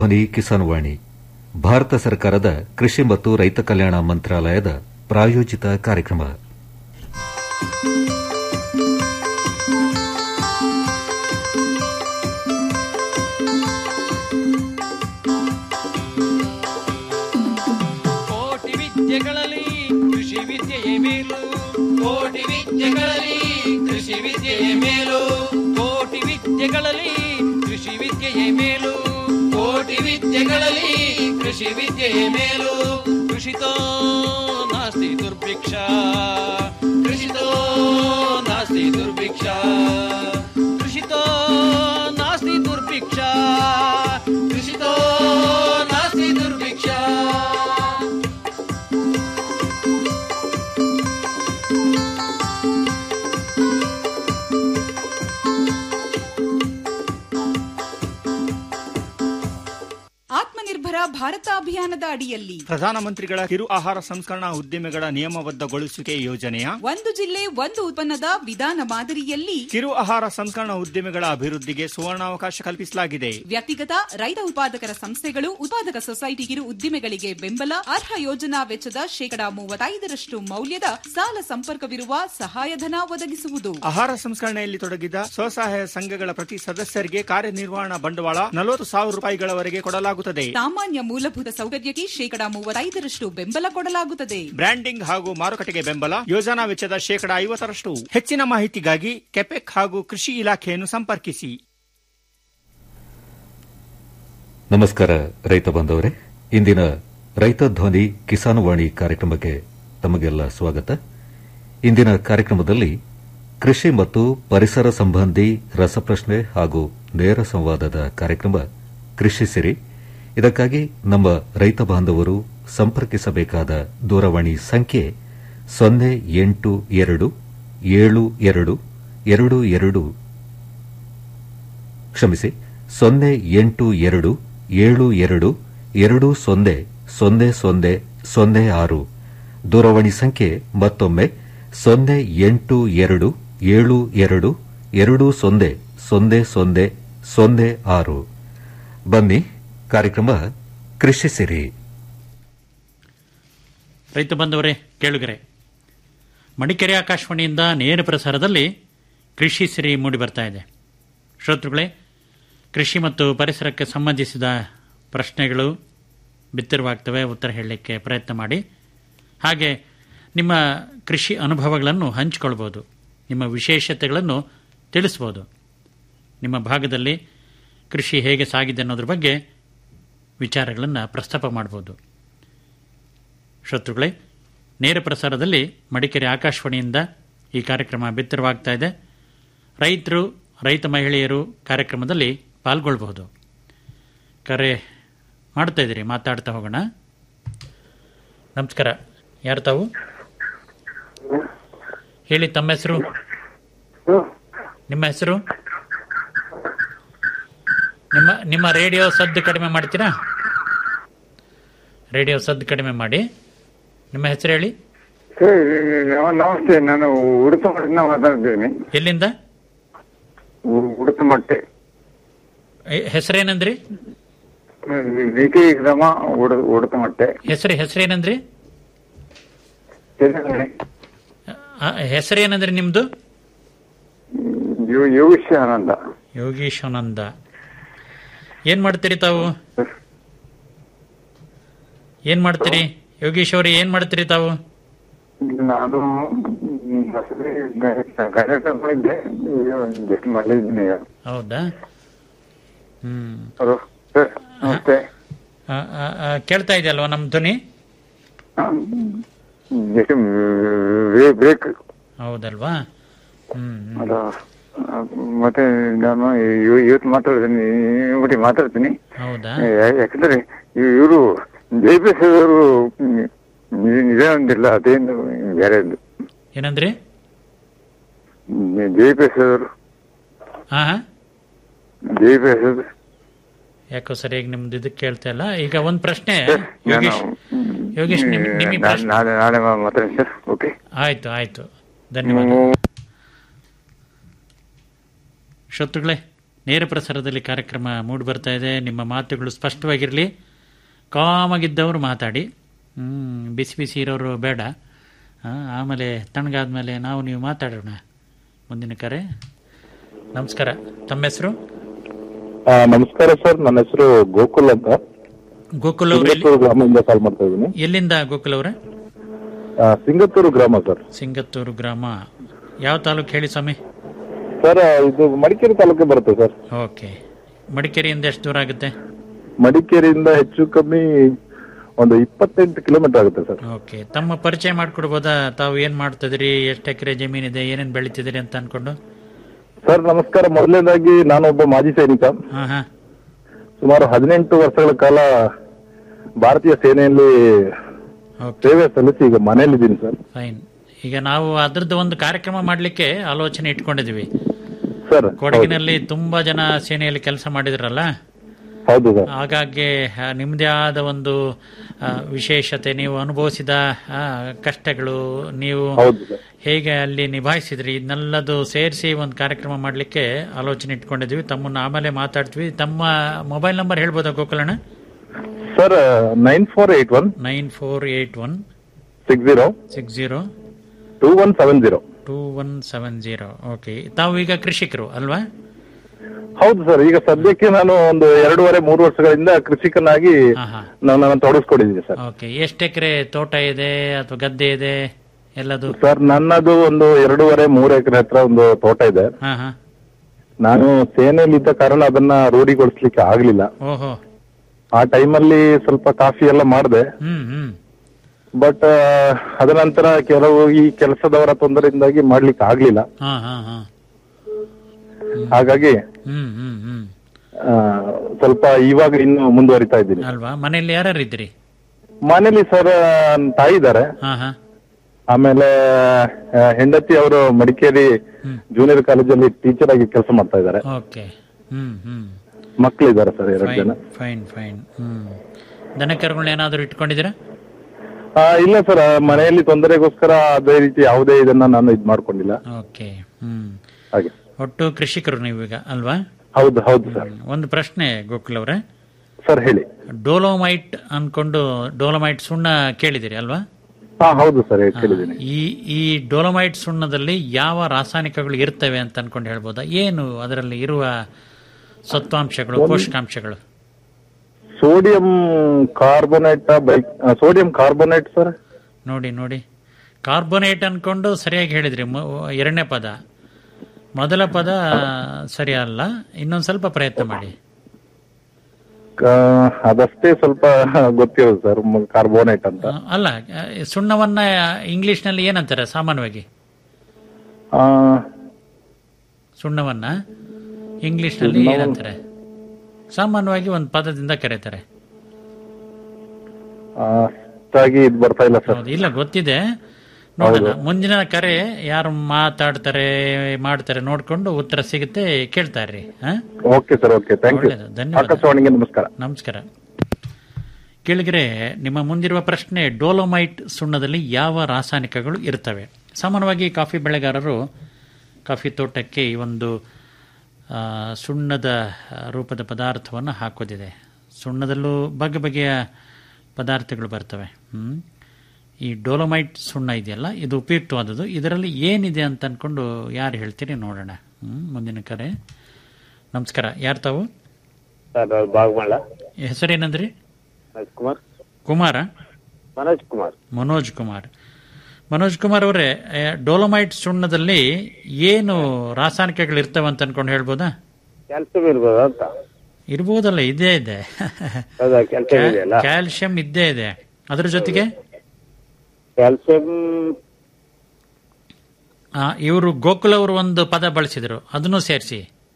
ಧ್ವನಿ ಕಿಸಾನ್ ವಾಣಿ ಭಾರತ ಸರ್ಕಾರದ ಕೃಷಿ ಮತ್ತು ರೈತ ಕಲ್ಯಾಣ ಮಂತ್ರಾಲಯದ ಪ್ರಾಯೋಜಿತ ಕಾರ್ಯಕ್ರಮ ಕೋಟಿ ವಿದ್ಯೆಗಳಲ್ಲಿ ಕೃಷಿ ವಿದ್ಯೆಯೇ ಮೇಲು ಕೋಟಿ ವಿದ್ಯೆಗಳಲ್ಲಿ ಕೃಷಿ ವಿದ್ಯೆಯೇ ಮೇಲು ಕೋಟಿ ವಿದ್ಯೆಗಳಲ್ಲಿ ಕೃಷಿ ವಿದ್ಯೆಯೇ ಮೇಲು ಕೋಟಿ ವಿದ್ಯೆಗಳಲ್ಲಿ ಕೃಷಿ ವಿದ್ಯೆಯೇ ಮೇಲು ಕೃಷಿತೋ ನಾಸ್ತಿ ದುರ್ಭಿಕ್ಷ ಕೃಷಿತೋ ನಾಸ್ತಿ ದುರ್ಭಿಕ್ಷ ಕೃಷಿತೋ ನಾಸ್ತಿ ದುರ್ಭಿಕ್ಷ ಕೃಷಿತೋ ನಾಸ್ತಿ ದುರ್ಭಿಕ್ಷ ಆತ್ಮನಿರ್ಭರ ಭಾರತ ಅಭಿಯಾನದ ಅಡಿಯಲ್ಲಿ ಪ್ರಧಾನಮಂತ್ರಿಗಳ ಕಿರು ಆಹಾರ ಸಂಸ್ಕರಣಾ ಉದ್ದಿಮೆಗಳ ನಿಯಮಬದ್ಧಗೊಳಿಸುವಿಕೆ ಯೋಜನೆಯ ಒಂದು ಜಿಲ್ಲೆ ಒಂದು ಉತ್ಪನ್ನದ ವಿಧಾನ ಮಾದರಿಯಲ್ಲಿ ಕಿರು ಆಹಾರ ಸಂಸ್ಕರಣಾ ಉದ್ದಿಮೆಗಳ ಅಭಿವೃದ್ಧಿಗೆ ಸುವರ್ಣಾವಕಾಶ ಕಲ್ಪಿಸಲಾಗಿದೆ ವ್ಯಕ್ತಿಗತ ರೈತ ಉತ್ಪಾದಕರ ಸಂಸ್ಥೆಗಳು ಉತ್ಪಾದಕ ಸೊಸೈಟಿ ಕಿರು ಉದ್ದಿಮೆಗಳಿಗೆ ಬೆಂಬಲ ಅರ್ಹ ಯೋಜನಾ ವೆಚ್ಚದ ಶೇಕಡಾ ಮೂವತ್ತೈದರಷ್ಟು ಮೌಲ್ಯದ ಸಾಲ ಸಂಪರ್ಕವಿರುವ ಸಹಾಯಧನ ಒದಗಿಸುವುದು ಆಹಾರ ಸಂಸ್ಕರಣೆಯಲ್ಲಿ ತೊಡಗಿದ ಸ್ವಸಹಾಯ ಸಂಘಗಳ ಪ್ರತಿ ಸದಸ್ಯರಿಗೆ ಕಾರ್ಯನಿರ್ವಹಣಾ ಬಂಡವಾಳ ನಲವತ್ತು ಸಾವಿರ ರೂಪಾಯಿಗಳವರೆಗೆ ಕೊಡಲಾಗುತ್ತದೆ ಸಾಮಾನ್ಯ ಮೂಲಭೂತ ಸೌಕರ್ಯಕ್ಕೆ ಶೇಕಡಾ ಮೂವತ್ತೈದರಷ್ಟು ಬೆಂಬಲ ಕೊಡಲಾಗುತ್ತದೆ ಬ್ರ್ಯಾಂಡಿಂಗ್ ಹಾಗೂ ಮಾರುಕಟ್ಟೆಗೆ ಬೆಂಬಲ ಯೋಜನಾ ವೆಚ್ಚದ ಶೇಕಡಾ ಐವತ್ತರಷ್ಟು ಹೆಚ್ಚಿನ ಮಾಹಿತಿಗಾಗಿ ಕೆಪೆಕ್ ಹಾಗೂ ಕೃಷಿ ಇಲಾಖೆಯನ್ನು ಸಂಪರ್ಕಿಸಿ ನಮಸ್ಕಾರ ರೈತ ಬಾಂಧವರೇ ಇಂದಿನ ರೈತ ಧ್ವನಿ ಕಿಸಾನ್ ವಾಣಿ ಕಾರ್ಯಕ್ರಮಕ್ಕೆ ತಮಗೆಲ್ಲ ಸ್ವಾಗತ ಇಂದಿನ ಕಾರ್ಯಕ್ರಮದಲ್ಲಿ ಕೃಷಿ ಮತ್ತು ಪರಿಸರ ಸಂಬಂಧಿ ರಸಪ್ರಶ್ನೆ ಹಾಗೂ ನೇರ ಸಂವಾದದ ಕಾರ್ಯಕ್ರಮ ಕೃಷಿ ಸಿರಿ ಇದಕ್ಕಾಗಿ ನಮ್ಮ ರೈತ ಬಾಂಧವರು ಸಂಪರ್ಕಿಸಬೇಕಾದ ದೂರವಾಣಿ ಸಂಖ್ಯೆ ಸೊನ್ನೆ ಎಂಟು ಎರಡು ಏಳು ಎರಡು ಎರಡು ಎರಡು ಕ್ಷಮಿಸಿ ಸೊನ್ನೆ ಎಂಟು ಎರಡು ಏಳು ಎರಡು ಎರಡು ಸೊನ್ನೆ ಸೊನ್ನೆ ಸೊನ್ನೆ ಸೊನ್ನೆ ಆರು ದೂರವಾಣಿ ಸಂಖ್ಯೆ ಮತ್ತೊಮ್ಮೆ ಸೊನ್ನೆ ಎಂಟು ಎರಡು ಏಳು ಎರಡು ಎರಡು ಸೊನ್ನೆ ಸೊನ್ನೆ ಸೊನ್ನೆ ಸೊನ್ನೆ ಆರು ಬನ್ನಿ ಕಾರ್ಯಕ್ರಮ ಕೃಷಿ ಸಿರಿ ರೈತ ಬಂಧುವರೇ ಕೇಳುಗರೆ ಮಡಿಕೆರೆ ಆಕಾಶವಾಣಿಯಿಂದ ನೇರ ಪ್ರಸಾರದಲ್ಲಿ ಕೃಷಿ ಸಿರಿ ಮೂಡಿ ಬರ್ತಾ ಇದೆ ಶ್ರೋತೃಗಳೇ ಕೃಷಿ ಮತ್ತು ಪರಿಸರಕ್ಕೆ ಸಂಬಂಧಿಸಿದ ಪ್ರಶ್ನೆಗಳು ಬಿತ್ತರವಾಗ್ತವೆ ಉತ್ತರ ಹೇಳಲಿಕ್ಕೆ ಪ್ರಯತ್ನ ಮಾಡಿ ಹಾಗೆ ನಿಮ್ಮ ಕೃಷಿ ಅನುಭವಗಳನ್ನು ಹಂಚಿಕೊಳ್ಬೋದು ನಿಮ್ಮ ವಿಶೇಷತೆಗಳನ್ನು ತಿಳಿಸ್ಬೋದು ನಿಮ್ಮ ಭಾಗದಲ್ಲಿ ಕೃಷಿ ಹೇಗೆ ಸಾಗಿದೆ ಅನ್ನೋದ್ರ ಬಗ್ಗೆ ವಿಚಾರಗಳನ್ನು ಪ್ರಸ್ತಾಪ ಮಾಡ್ಬೋದು ಶ್ರೋತೃಗಳೇ ನೇರ ಪ್ರಸಾರದಲ್ಲಿ ಮಡಿಕೇರಿ ಆಕಾಶವಾಣಿಯಿಂದ ಈ ಕಾರ್ಯಕ್ರಮ ಬಿತ್ತರವಾಗ್ತಾ ಇದೆ ರೈತರು ರೈತ ಮಹಿಳೆಯರು ಕಾರ್ಯಕ್ರಮದಲ್ಲಿ ಪಾಲ್ಗೊಳ್ಬಹುದು ಕರೆ ಮಾಡ್ತಾ ಇದ್ದೀರಿ ಮಾತಾಡ್ತಾ ಹೋಗೋಣ ನಮಸ್ಕಾರ ಯಾರು ತಾವು ಹೇಳಿ ತಮ್ಮ ಹೆಸರು ನಿಮ್ಮ ಹೆಸರು ನಿಮ್ಮ ನಿಮ್ಮ ರೇಡಿಯೋ ಸದ್ದು ಕಡಿಮೆ ಮಾಡ್ತೀರಾ ರೇಡಿಯೋ ಸದ್ದು ಕಡಿಮೆ ಮಾಡಿ ನಿಮ್ಮ ಹೆಸರು ಹೇಳಿ ನಮಸ್ತೆ ನಾನು ಉಡುತಮಟ್ಟಿನ ಮಾತಾಡ್ತೇನೆ ಎಲ್ಲಿಂದ ಉಡುತಮಟ್ಟೆ ಎ- ಹೆಸರೇನಂದ್ರಿ ವಿಟಿ ಗ್ರಾಮ ಉಡ ಉಡುತಮಟ್ಟೆ ಹೆಸರು ಹೆಸರೇನಂದ್ರಿ ಆ, ಹೆಸರೇನಂದ್ರಿ ನಿಮ್ದು ಯೋಗೀಶ್ ಆನಂದ ಯೋಗೀಶಾನಂದ ಏನ್ ಮಾಡ್ತೀರಿ ತಾವು ಏನ್ ಮಾಡ್ತೀರಿ ಯೋಗೀಶ್ ಅವ್ರಿ ಏನ್ ಮಾಡ್ತೀರಿ ತಾವು ನಾನು ಕಾರ್ಯಕ್ರಮ ಇದ್ದೆ ಜಸ್ಟ್ ಮಾಡಿದ್ದೀನಿ ಈಗ ಹೌದಾ ಹ್ಮ್ ಹಲೋ ಸರ್ ನಮಸ್ತೆ ಆ, ಆ, ಆ, ಕೇಳ್ತಾ ಇದೆಯಲ್ವಾ ನಮ್ ಧ್ವನಿ ಜಸ್ಟ್ ಬ್ರೇಕ್ ಹೌದಲ್ವಾ ಹ್ಮ್ ಹ್ಮ್. ಅದ ಮತ್ತೆ ನಾನು ಇವ- ಇವತ್ತು ಮಾತಾಡ್ತೀನಿ ಒಟ್ಟಿ ಮಾತಾಡ್ತೀನಿ ಹೌದಾ ಯಾ- ಯಾಕಂದ್ರೆ ಇವರು ಜೈಪೇಶ್ ಅವರು ನಿಜ ಒಂದಿಲ್ಲ ಅದೇನು ಬೇರೆ ಏನಂದ್ರಿ ಜೈಪೇಶ್ ಅವರು ಹಾ ಹಾ ಜೈಪೇಶ್ ಅವರು ಯಾಕೋ ಸರಿಯಾಗಿ ನಿಮ್ದು ಇದಕ್ಕೆ ಕೇಳ್ತಾ ಇಲ್ಲ ಈಗ ಒಂದ್ ಪ್ರಶ್ನೆ ನಾನು ಯೋಗೇಶ್ ಯೋಗೇಶ್ ನಿಮ್ ನಿಮಗೆ ನಾಳೆ ಪ್ರಶ್ನೆ ನಾಳೆ ನಾಳೆ ಮಾತಾಡಿ ಸರ್ ಓಕೆ ಆಯ್ತು ಆಯ್ತು ಧನ್ಯವಾದ ಶತ್ರುಗಳೇ ನೇರ ಪ್ರಸಾರದಲ್ಲಿ ಕಾರ್ಯಕ್ರಮ ಮೂಡಿ ಬರ್ತಾ ಇದೆ ನಿಮ್ಮ ಮಾತುಗಳು ಸ್ಪಷ್ಟವಾಗಿರಲಿ ಕಾಮಾಗಿದ್ದವರು ಮಾತಾಡಿ ಹ್ಮ್, ಬಿಸಿ ಬಿಸಿ ಇರೋರು ಬೇಡ ಆ, ಆಮೇಲೆ ತಣ್ಣಗಾದ್ಮೇಲೆ ನಾವು ನೀವು ಮಾತಾಡೋಣ ಮುಂದಿನ ಕರೆ ನಮಸ್ಕಾರ ತಮ್ಮ ಹೆಸರು ಆ, ನಮಸ್ಕಾರ ಸರ್ ನನ್ನ ಹೆಸರು ಗೋಕುಲ್ ಅಂತ ಗೋಕುಲ್ ಅವರು ಸಿಂಗತ್ತೂರು ಗ್ರಾಮದಿಂದ ಕಾಲ್ ಮಾಡ್ತಾ ಇದ್ದೀನಿ ಎಲ್ಲಿಂದ ಗೋಕುಲ್ ಅವರೇ ಆ, ಸಿಂಗತ್ತೂರು ಗ್ರಾಮ ಸರ್ ಸಿಂಗತ್ತೂರು ಗ್ರಾಮ ಯಾವ ತಾಲೂಕು ಹೇಳಿ ಸ್ವಾಮಿ ಸರ್ ಇದು ಮಡಿಕೇರಿ ತಾಲೂಕಿಗೆ ಬರುತ್ತೆ ಸರ್ ಓಕೆ ಮಡಿಕೇರಿಯಿಂದ ಎಷ್ಟು ದೂರ ಆಗುತ್ತೆ ಮಡಿಕೇರಿಯಿಂದ ಹೆಚ್ಚು ಕಮ್ಮಿ ಒಂದು ಇಪ್ಪತ್ತೆಂಟು ಕಿಲೋಮೀಟರ್ ಆಗುತ್ತೆ ಸರ್ ಓಕೆ ತಮ್ಮ ಪರಿಚಯ ಮಾಡ್ಕೊಡ್ಬೋದಾ ತಾವು ಏನ್ ಮಾಡ್ತಿದ್ರಿ ಎಷ್ಟು ಎಕರೆ ಜಮೀನಿದೆ ಏನೇನ್ ಬೆಳಿತಿದ್ದೀರಿ ಅಂತ ಅನ್ಕೊಂಡು ಸರ್ ನಮಸ್ಕಾರ ಮೊದಲನೇದಾಗಿ ನಾನೊಬ್ಬ ಮಾಜಿ ಸೈನಿಕ ಹಾ ಹಾ ಸುಮಾರು ಹದಿನೆಂಟು ವರ್ಷಗಳ ಕಾಲ ಭಾರತೀಯ ಸೇನೆಯಲ್ಲಿ ಓಕೆ ಸೇವೆ ಸಲ್ಲಿಸಿ ಈಗ ಮನೆಯಲ್ಲಿದ್ದೀನಿ ಸರ್ ಫೈನ್ ಈಗ ನಾವು ಅದ್ರದ್ದು ಒಂದು ಕಾರ್ಯಕ್ರಮ ಮಾಡ್ಲಿಕ್ಕೆ ಆಲೋಚನೆ ಇಟ್ಕೊಂಡಿದ್ವಿ ಸರ್ ಕೊಡಗಿನಲ್ಲಿ ತುಂಬಾ ಜನ ಸೇನೆಯಲ್ಲಿ ಕೆಲಸ ಮಾಡಿದ್ರಲ್ಲ ಹೌದು ಸರ್ ಹಾಗಾಗಿ ಆ, ನಿಮ್ಮದೇ ಆದ ಒಂದು ಆ, ವಿಶೇಷತೆ ನೀವು ಅನುಭವಿಸಿದ ಆ, ಕಷ್ಟಗಳು ನೀವು ಹೌದು ಸರ್ ಹೇಗೆ ಅಲ್ಲಿ ನಿಭಾಯಿಸಿದ್ರಿ ಇದನ್ನೆಲ್ಲದು ಸೇರಿಸಿ ಒಂದು ಕಾರ್ಯಕ್ರಮ ಮಾಡಲಿಕ್ಕೆ ಆಲೋಚನೆ ಇಟ್ಕೊಂಡಿದ್ವಿ ತಮ್ಮನ್ನ ಆಮೇಲೆ ಮಾತಾಡ್ತೀವಿ ತಮ್ಮ ಮೊಬೈಲ್ ನಂಬರ್ ಹೇಳ್ಬೋದಾ ಗೋಕುಲಣ್ಣ sir nine four eight one nine four eight one six zero six zero two one seven zero two one seven zero okay ತಾವು ಈಗ ಕೃಷಿಕರು ಅಲ್ವಾ ಹೌದು ಸರ್ ಈಗ ಸದ್ಯಕ್ಕೆ ನಾನು ಒಂದು ಎರಡೂವರೆ ಮೂರು ವರ್ಷಗಳಿಂದ ಕೃಷಿಕನಾಗಿ ಹಾ ಹಾ ನಾನು ತೊಡಗಿಸ್ಕೊಂಡಿದ್ದೀನಿ ಸರ್ ಓಕೆ ಎಷ್ಟು ಎಕರೆ ತೋಟ ಇದೆ ಅಥವಾ ಗದ್ದೆ ಇದೆ ಎಲ್ಲದು ಸರ್ ನನ್ನದು ಒಂದು ಎರಡೂವರೆ ಮೂರು ಎಕರೆ ಹತ್ರ ಒಂದು ತೋಟ ಇದೆ ಹಾ ಹಾ ನಾನು ನಾನು ಸೇನೆಯಲ್ಲಿ ಇದ್ದ ಕಾರಣ ಅದನ್ನ ರೂಢಿಗೊಳಿಸ್ಲಿಕ್ಕೆ ಆಗ್ಲಿಲ್ಲ ಓಹೋ ಆ ಟೈಮಲ್ಲಿ ಸ್ವಲ್ಪ ಕಾಫಿ ಎಲ್ಲ ಮಾಡಿದೆ ಹ್ಮ್ ಹ್ಮ್ ಬಟ್ ಅದ ನಂತರ ಕೆಲವು ಈ ಕೆಲಸದವರ ತೊಂದರೆಯಿಂದಾಗಿ ಮಾಡ್ಲಿಕ್ಕೆ ಆಗ್ಲಿಲ್ಲ ಹಾ ಹಾ ಹಾ ಹಾಗಾಗಿ ಹ್ಮ್ ಹ್ಮ್ ಹ್ಮ್ ಆ, ಸ್ವಲ್ಪ ಇವಾಗ ಇನ್ನು ಮುಂದುವರಿತಾ ಇದ್ದೀನಿ ಅಲ್ವಾ ಮನೆಯಲ್ಲಿ ಯಾರ್ಯಾರು ಇದ್ರಿ ಮನೇಲಿ ಸರ್ ತಾಯಿ ಇದ್ದಾರೆ ಹಾ ಹಾ ಆಮೇಲೆ ಆ, ಹೆಂಡತಿ ಅವರು ಮಡಿಕೇರಿ ಜೂನಿಯರ್ ಕಾಲೇಜಲ್ಲಿ ಟೀಚರ್ ಆಗಿ ಕೆಲಸ ಮಾಡ್ತಾ ಇದ್ದಾರೆ ಓಕೆ ಹ್ಮ್ ಹ್ಮ್ ಮಕ್ಕಳಿದ್ದಾರೆ ಸರ್ ಎರಡು ಜನ ಫೈನ್ ಫೈನ್ ಫೈನ್ ಹ್ಮ್ ದನ ಕರುಗಳನ್ನ ಏನಾದ್ರು ಇಟ್ಕೊಂಡಿದ್ದೀರಾ ಆ, ಇಲ್ಲ ಸರ್ ಮನೆಯಲ್ಲಿ ತೊಂದರೆಗೋಸ್ಕರ ಅದೇ ರೀತಿ ಯಾವುದೇ ಇದನ್ನ ನಾನು ಇದ್ ಮಾಡ್ಕೊಂಡಿಲ್ಲ ಓಕೆ ಹ್ಮ್ ಹಾಗೆ ಒಟ್ಟು ಕೃಷಿಕರು ನೀವೀಗ ಅಲ್ವಾ ಹೌದು ಹೌದು ಸರ್ ಒಂದು ಪ್ರಶ್ನೆ ಗೋಕುಲ್ ಅವರೇ ಸರ್ ಹೇಳಿ ಡೋಲೋಮೈಟ್ ಅನ್ಕೊಂಡು ಡೋಲೋಮೈಟ್ ಸುಣ್ಣ ಕೇಳಿದಿರಿ ಅಲ್ವಾ ಹಾ ಹೌದು ಸರ್ ಕೇಳಿದ್ದೀನಿ ಈ ಈ ಡೋಲೋಮೈಟ್ ಸುಣ್ಣದಲ್ಲಿ ಯಾವ ರಾಸಾಯನಿಕಗಳು ಇರ್ತವೆ ಅಂತ ಅನ್ಕೊಂಡು ಹೇಳ್ಬೋದಾ ಏನು ಅದರಲ್ಲಿ ಇರುವ ಸತ್ವಾಂಶಗಳು ಪೋಷಕಾಂಶಗಳು ಸೋಡಿಯಂ ಕಾರ್ಬೋನೇಟ್ ಬೈಕ್ ಸೋಡಿಯಂ ಕಾರ್ಬೋನೇಟ್ ಸರ್ ನೋಡಿ ನೋಡಿ ಕಾರ್ಬೋನೇಟ್ ಅನ್ಕೊಂಡು ಸರಿಯಾಗಿ ಹೇಳಿದ್ರಿ ಮ- ಎರಡನೇ ಪದ ಮೊದಲ ಪದ ಸರಿ ಅಲ್ಲ ಇನ್ನೊಂದು ಸ್ವಲ್ಪ ಪ್ರಯತ್ನ ಮಾಡಿ ಅದಷ್ಟೇ ಸ್ವಲ್ಪ ಗೊತ್ತಿರೋದು ಸರ್ ಕಾರ್ಬೋನೇಟ್ ಅಂತ ಆ, ಅಲ್ಲ ಆ, ಸುಣ್ಣವನ್ನ ಇಂಗ್ಲಿಷ್ನಲ್ಲಿ ಏನಂತಾರೆ ಸಾಮಾನ್ಯವಾಗಿ ಆ, ಸುಣ್ಣವನ್ನ ಇಂಗ್ಲಿಷ್ನಲ್ಲಿ ಏನಂತಾರೆ ಸಾಮಾನ್ಯವಾಗಿ ಒಂದು ಪದದಿಂದ ಕರೀತಾರೆ ಆ, ಅಷ್ಟಾಗಿ ಇದ್ ಬರ್ತಾ ಇಲ್ಲ ಸರ್ ಹೌದು ಇಲ್ಲ ಗೊತ್ತಿದೆ ನೋಡೋಣ ಮುಂದಿನ ಕರೆ ಯಾರು ಮಾತಾಡ್ತಾರೆ ಮಾಡ್ತಾರೆ ನೋಡ್ಕೊಂಡು ಉತ್ತರ ಸಿಗುತ್ತೆ ಕೇಳ್ತಾ ಇರ್ರಿ ಹಾ okay sir okay thank you ಒಳ್ಳೆಯದು, ಧನ್ಯವಾದ. ಆಕಾಶವಾಣಿಗೆ ನಮಸ್ಕಾರ ನಮಸ್ಕಾರ ಕೇಳಿದ್ರೆ ನಿಮ್ಮ ಮುಂದಿರುವ ಪ್ರಶ್ನೆ ಡೋಲೋಮೈಟ್ ಸುಣ್ಣದಲ್ಲಿ ಯಾವ ರಾಸಾಯನಿಕಗಳು ಇರ್ತವೆ ಸಾಮಾನ್ಯವಾಗಿ ಕಾಫಿ ಬೆಳೆಗಾರರು ಕಾಫಿ ತೋಟಕ್ಕೆ ಈ ಒಂದು ಆ, ಸುಣ್ಣದ ಆ, ರೂಪದ ಪದಾರ್ಥವನ್ನು ಹಾಕೋದಿದೆ ಸುಣ್ಣದಲ್ಲೂ ಬಗೆ ಬಗೆಯ ಪದಾರ್ಥಗಳು ಬರ್ತವೆ ಹ್ಮ್? ಈ ಡೋಲೋಮೈಟ್ ಸುಣ್ಣ ಇದೆಯಲ್ಲ ಇದು ಉಪಯುಕ್ತವಾದದ್ದು ಇದರಲ್ಲಿ ಏನಿದೆ ಅಂತ ಅನ್ಕೊಂಡು ಯಾರು ಹೇಳ್ತೀರಿ ನೋಡೋಣ ಹ್ಮ್? ಮುಂದಿನ ಕರೆ ನಮಸ್ಕಾರ ಯಾರು ತಾವು ಸರ್ ಬಾಗಮಳ್ಳ ಹೆಸರೇನಂದ್ರಿ ಮನೋಜ್ ಕುಮಾರ್ ಕುಮಾರ ಮನೋಜ್ ಕುಮಾರ್ ಮನೋಜ್ ಕುಮಾರ್ ಮನೋಜ್ ಕುಮಾರ್ ಅವರೇ ಆ, ಡೋಲೋಮೈಟ್ ಸುಣ್ಣದಲ್ಲಿ ಏನು ರಾಸಾಯನಿಕಗಳು ಇರ್ತವೆ ಅಂತ ಅನ್ಕೊಂಡು ಹೇಳ್ಬೋದಾ ಕ್ಯಾಲ್ಸಿಯಂ ಇರ್ಬೋದು ಅಂತ ಇರ್ಬೋದಲ್ಲ ಇದೇ ಇದೆ ಹೌದಾ ಕ್ಯಾಲ್ಸಿಯಂ ಇದೆಯಲ್ಲ ಕ್ಯಾಲ್ಸಿಯಂ ಇದ್ದೇ ಇದೆ ಅದ್ರ ಜೊತೆಗೆ ಕ್ಯಾಲ್ಸಿಯಂ ಇವರು ಗೋಕುಲ್ ಅವರು ಒಂದು ಪದ ಬಳಸಿದ್ರು ಅದನ್ನು ಸೇರಿಸಿ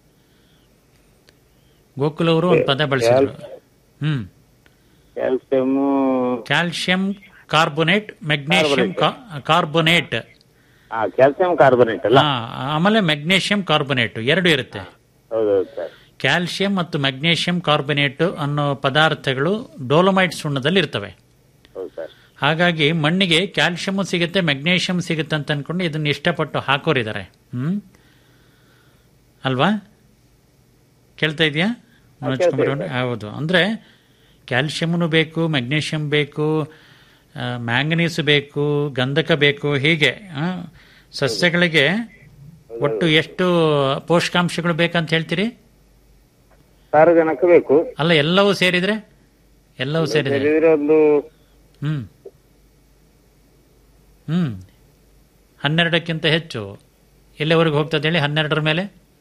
ಗೋಕುಲ್ ಅವರು ಒಂದು ಪದ ಬಳಸಿದ್ರು hmm calcium calcium carbonate magnesium carbonate ಹಾ ಕ್ಯಾಲ್ಸಿಯಂ ಕಾರ್ಬನೇಟ್ ಅಲ್ಲ ಆಮೇಲೆ ಮೆಗ್ನೀಷಿಯಂ ಕಾರ್ಬೋನೇಟ್ ಎರಡು ಇರುತ್ತೆ ಹೌದೌದು ಸರ್ ಕ್ಯಾಲ್ಸಿಯಂ ಮತ್ತು ಮೆಗ್ನೀಷಿಯಂ ಕಾರ್ಬೊನೇಟ್ ಅನ್ನೋ ಪದಾರ್ಥಗಳು ಡೋಲೋಮೈಟ್ ಸುಣ್ಣದಲ್ಲಿ ಇರ್ತವೆ ಹೌದು ಸರ್ ಹಾಗಾಗಿ ಮಣ್ಣಿಗೆ ಕ್ಯಾಲ್ಸಿಯಂ ಸಿಗುತ್ತೆ ಮೆಗ್ನೀಷಿಯಂ ಸಿಗುತ್ತೆ ಅಂತ ಅನ್ಕೊಂಡು ಇದನ್ನ ಇಷ್ಟಪಟ್ಟು ಹಾಕೋರಿದ್ದಾರೆ ಹ್ಮ್ ಅಲ್ವಾ ಕೇಳ್ತಾ ಇದೆಯಾ ಮನೋಜ್ ಕೇಳ್ತಾ ಕುಮಾರ್ ಇದೆ. ಅವರೇ? ಹೌದು ಅಂದ್ರೆ ಕ್ಯಾಲ್ಸಿಯಂನು ಬೇಕು ಮೆಗ್ನೀಷಿಯಂ ಬೇಕು ಮ್ಯಾಂಗನೀಸ್ ಬೇಕು ಗಂಧಕ ಬೇಕು ಹೀಗೆ ಆ, ಸಸ್ಯಗಳಿಗೆ ಒಟ್ಟು ಎಷ್ಟು ಪೋಷಕಾಂಶಗಳು ಬೇಕಂತ ಹೇಳ್ತೀರಿ ಸಾರಜನಕ ಬೇಕು ಅಲ್ಲ ಎಲ್ಲವೂ ಸೇರಿದ್ರೆ ಎಲ್ಲವೂ ಸೇರಿದ್ರೆ ಸೇರಿದ್ರೆ ಒಂದು ಹ್ಮ್ ಹ್ಮ್ ಹನ್ನೆರಡಕ್ಕಿಂತ ಹೆಚ್ಚು ಎಲ್ಲಿವರೆಗೂ ಹೋಗ್ತದೆ ಹೇಳಿ ಹನ್ನೆರಡರ ಮೇಲೆ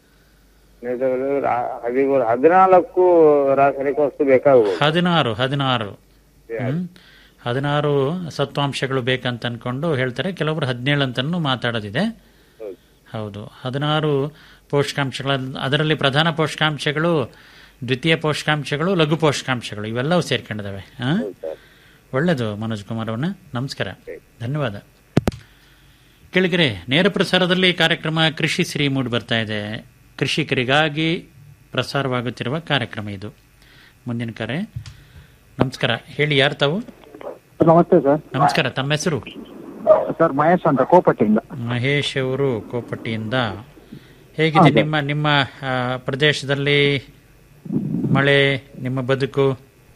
ಹದಿಮೂರು ಹದಿನಾಲ್ಕು ರಾಸಾಯನಿಕ ವಸ್ತು ಬೇಕಾಗಬಹುದು ಹದಿನಾರು ಹದಿನಾರು ಹ್ಮ್ ಹದಿನಾರು ಸತ್ವಾಂಶಗಳು ಬೇಕಂತ ಅನ್ಕೊಂಡು ಹೇಳ್ತಾರೆ ಕೆಲವೊಬ್ರು ಹದಿನೇಳು ಅಂತನೂ ಮಾತಾಡೋದಿದೆ ಹೌದು ಹದಿನಾರು ಪೋಷಕಾಂಶಗಳ ಅದರಲ್ಲಿ ಪ್ರಧಾನ ಪೋಷಕಾಂಶಗಳು ದ್ವಿತೀಯ ಪೋಷಕಾಂಶಗಳು ಲಘು ಪೋಷಕಾಂಶಗಳು ಇವೆಲ್ಲವೂ ಸೇರ್ಕೊಂಡಿದ್ದಾವೆ ಆ? ಒಳ್ಳೆಯದು ಮನೋಜ್ ಕುಮಾರ್ ಅವನ್ನ ನಮಸ್ಕಾರ ಧನ್ಯವಾದ ಕೆಳಗರೆ ನೇರ ಪ್ರಸಾರದಲ್ಲಿ ಕಾರ್ಯಕ್ರಮ ಕೃಷಿ ಸಿರಿ ಮೂಡಿ ಬರ್ತಾ ಇದೆ ಕೃಷಿಕರಿಗಾಗಿ ಪ್ರಸಾರವಾಗುತ್ತಿರುವ ಕಾರ್ಯಕ್ರಮ ಇದು ಮುಂದಿನ ಕರೆ ನಮಸ್ಕಾರ ಹೇಳಿ ಯಾರು ತಾವು ನಮಸ್ತೆ ಸರ್ ನಮಸ್ಕಾರ ತಮ್ಮ ಹೆಸರು ಸರ್ ಮಹೇಶ್ ಅಂತ ಕೋಪಟ್ಟಿಯಿಂದ ಮಹೇಶ್ ಅವರು ಕೋಪಟ್ಟಿಯಿಂದ ಹೇಗಿದೆ ನಿಮ್ಮ ನಿಮ್ಮ ಆ, ಪ್ರದೇಶದಲ್ಲಿ ಮಳೆ ನಿಮ್ಮ ಬದುಕು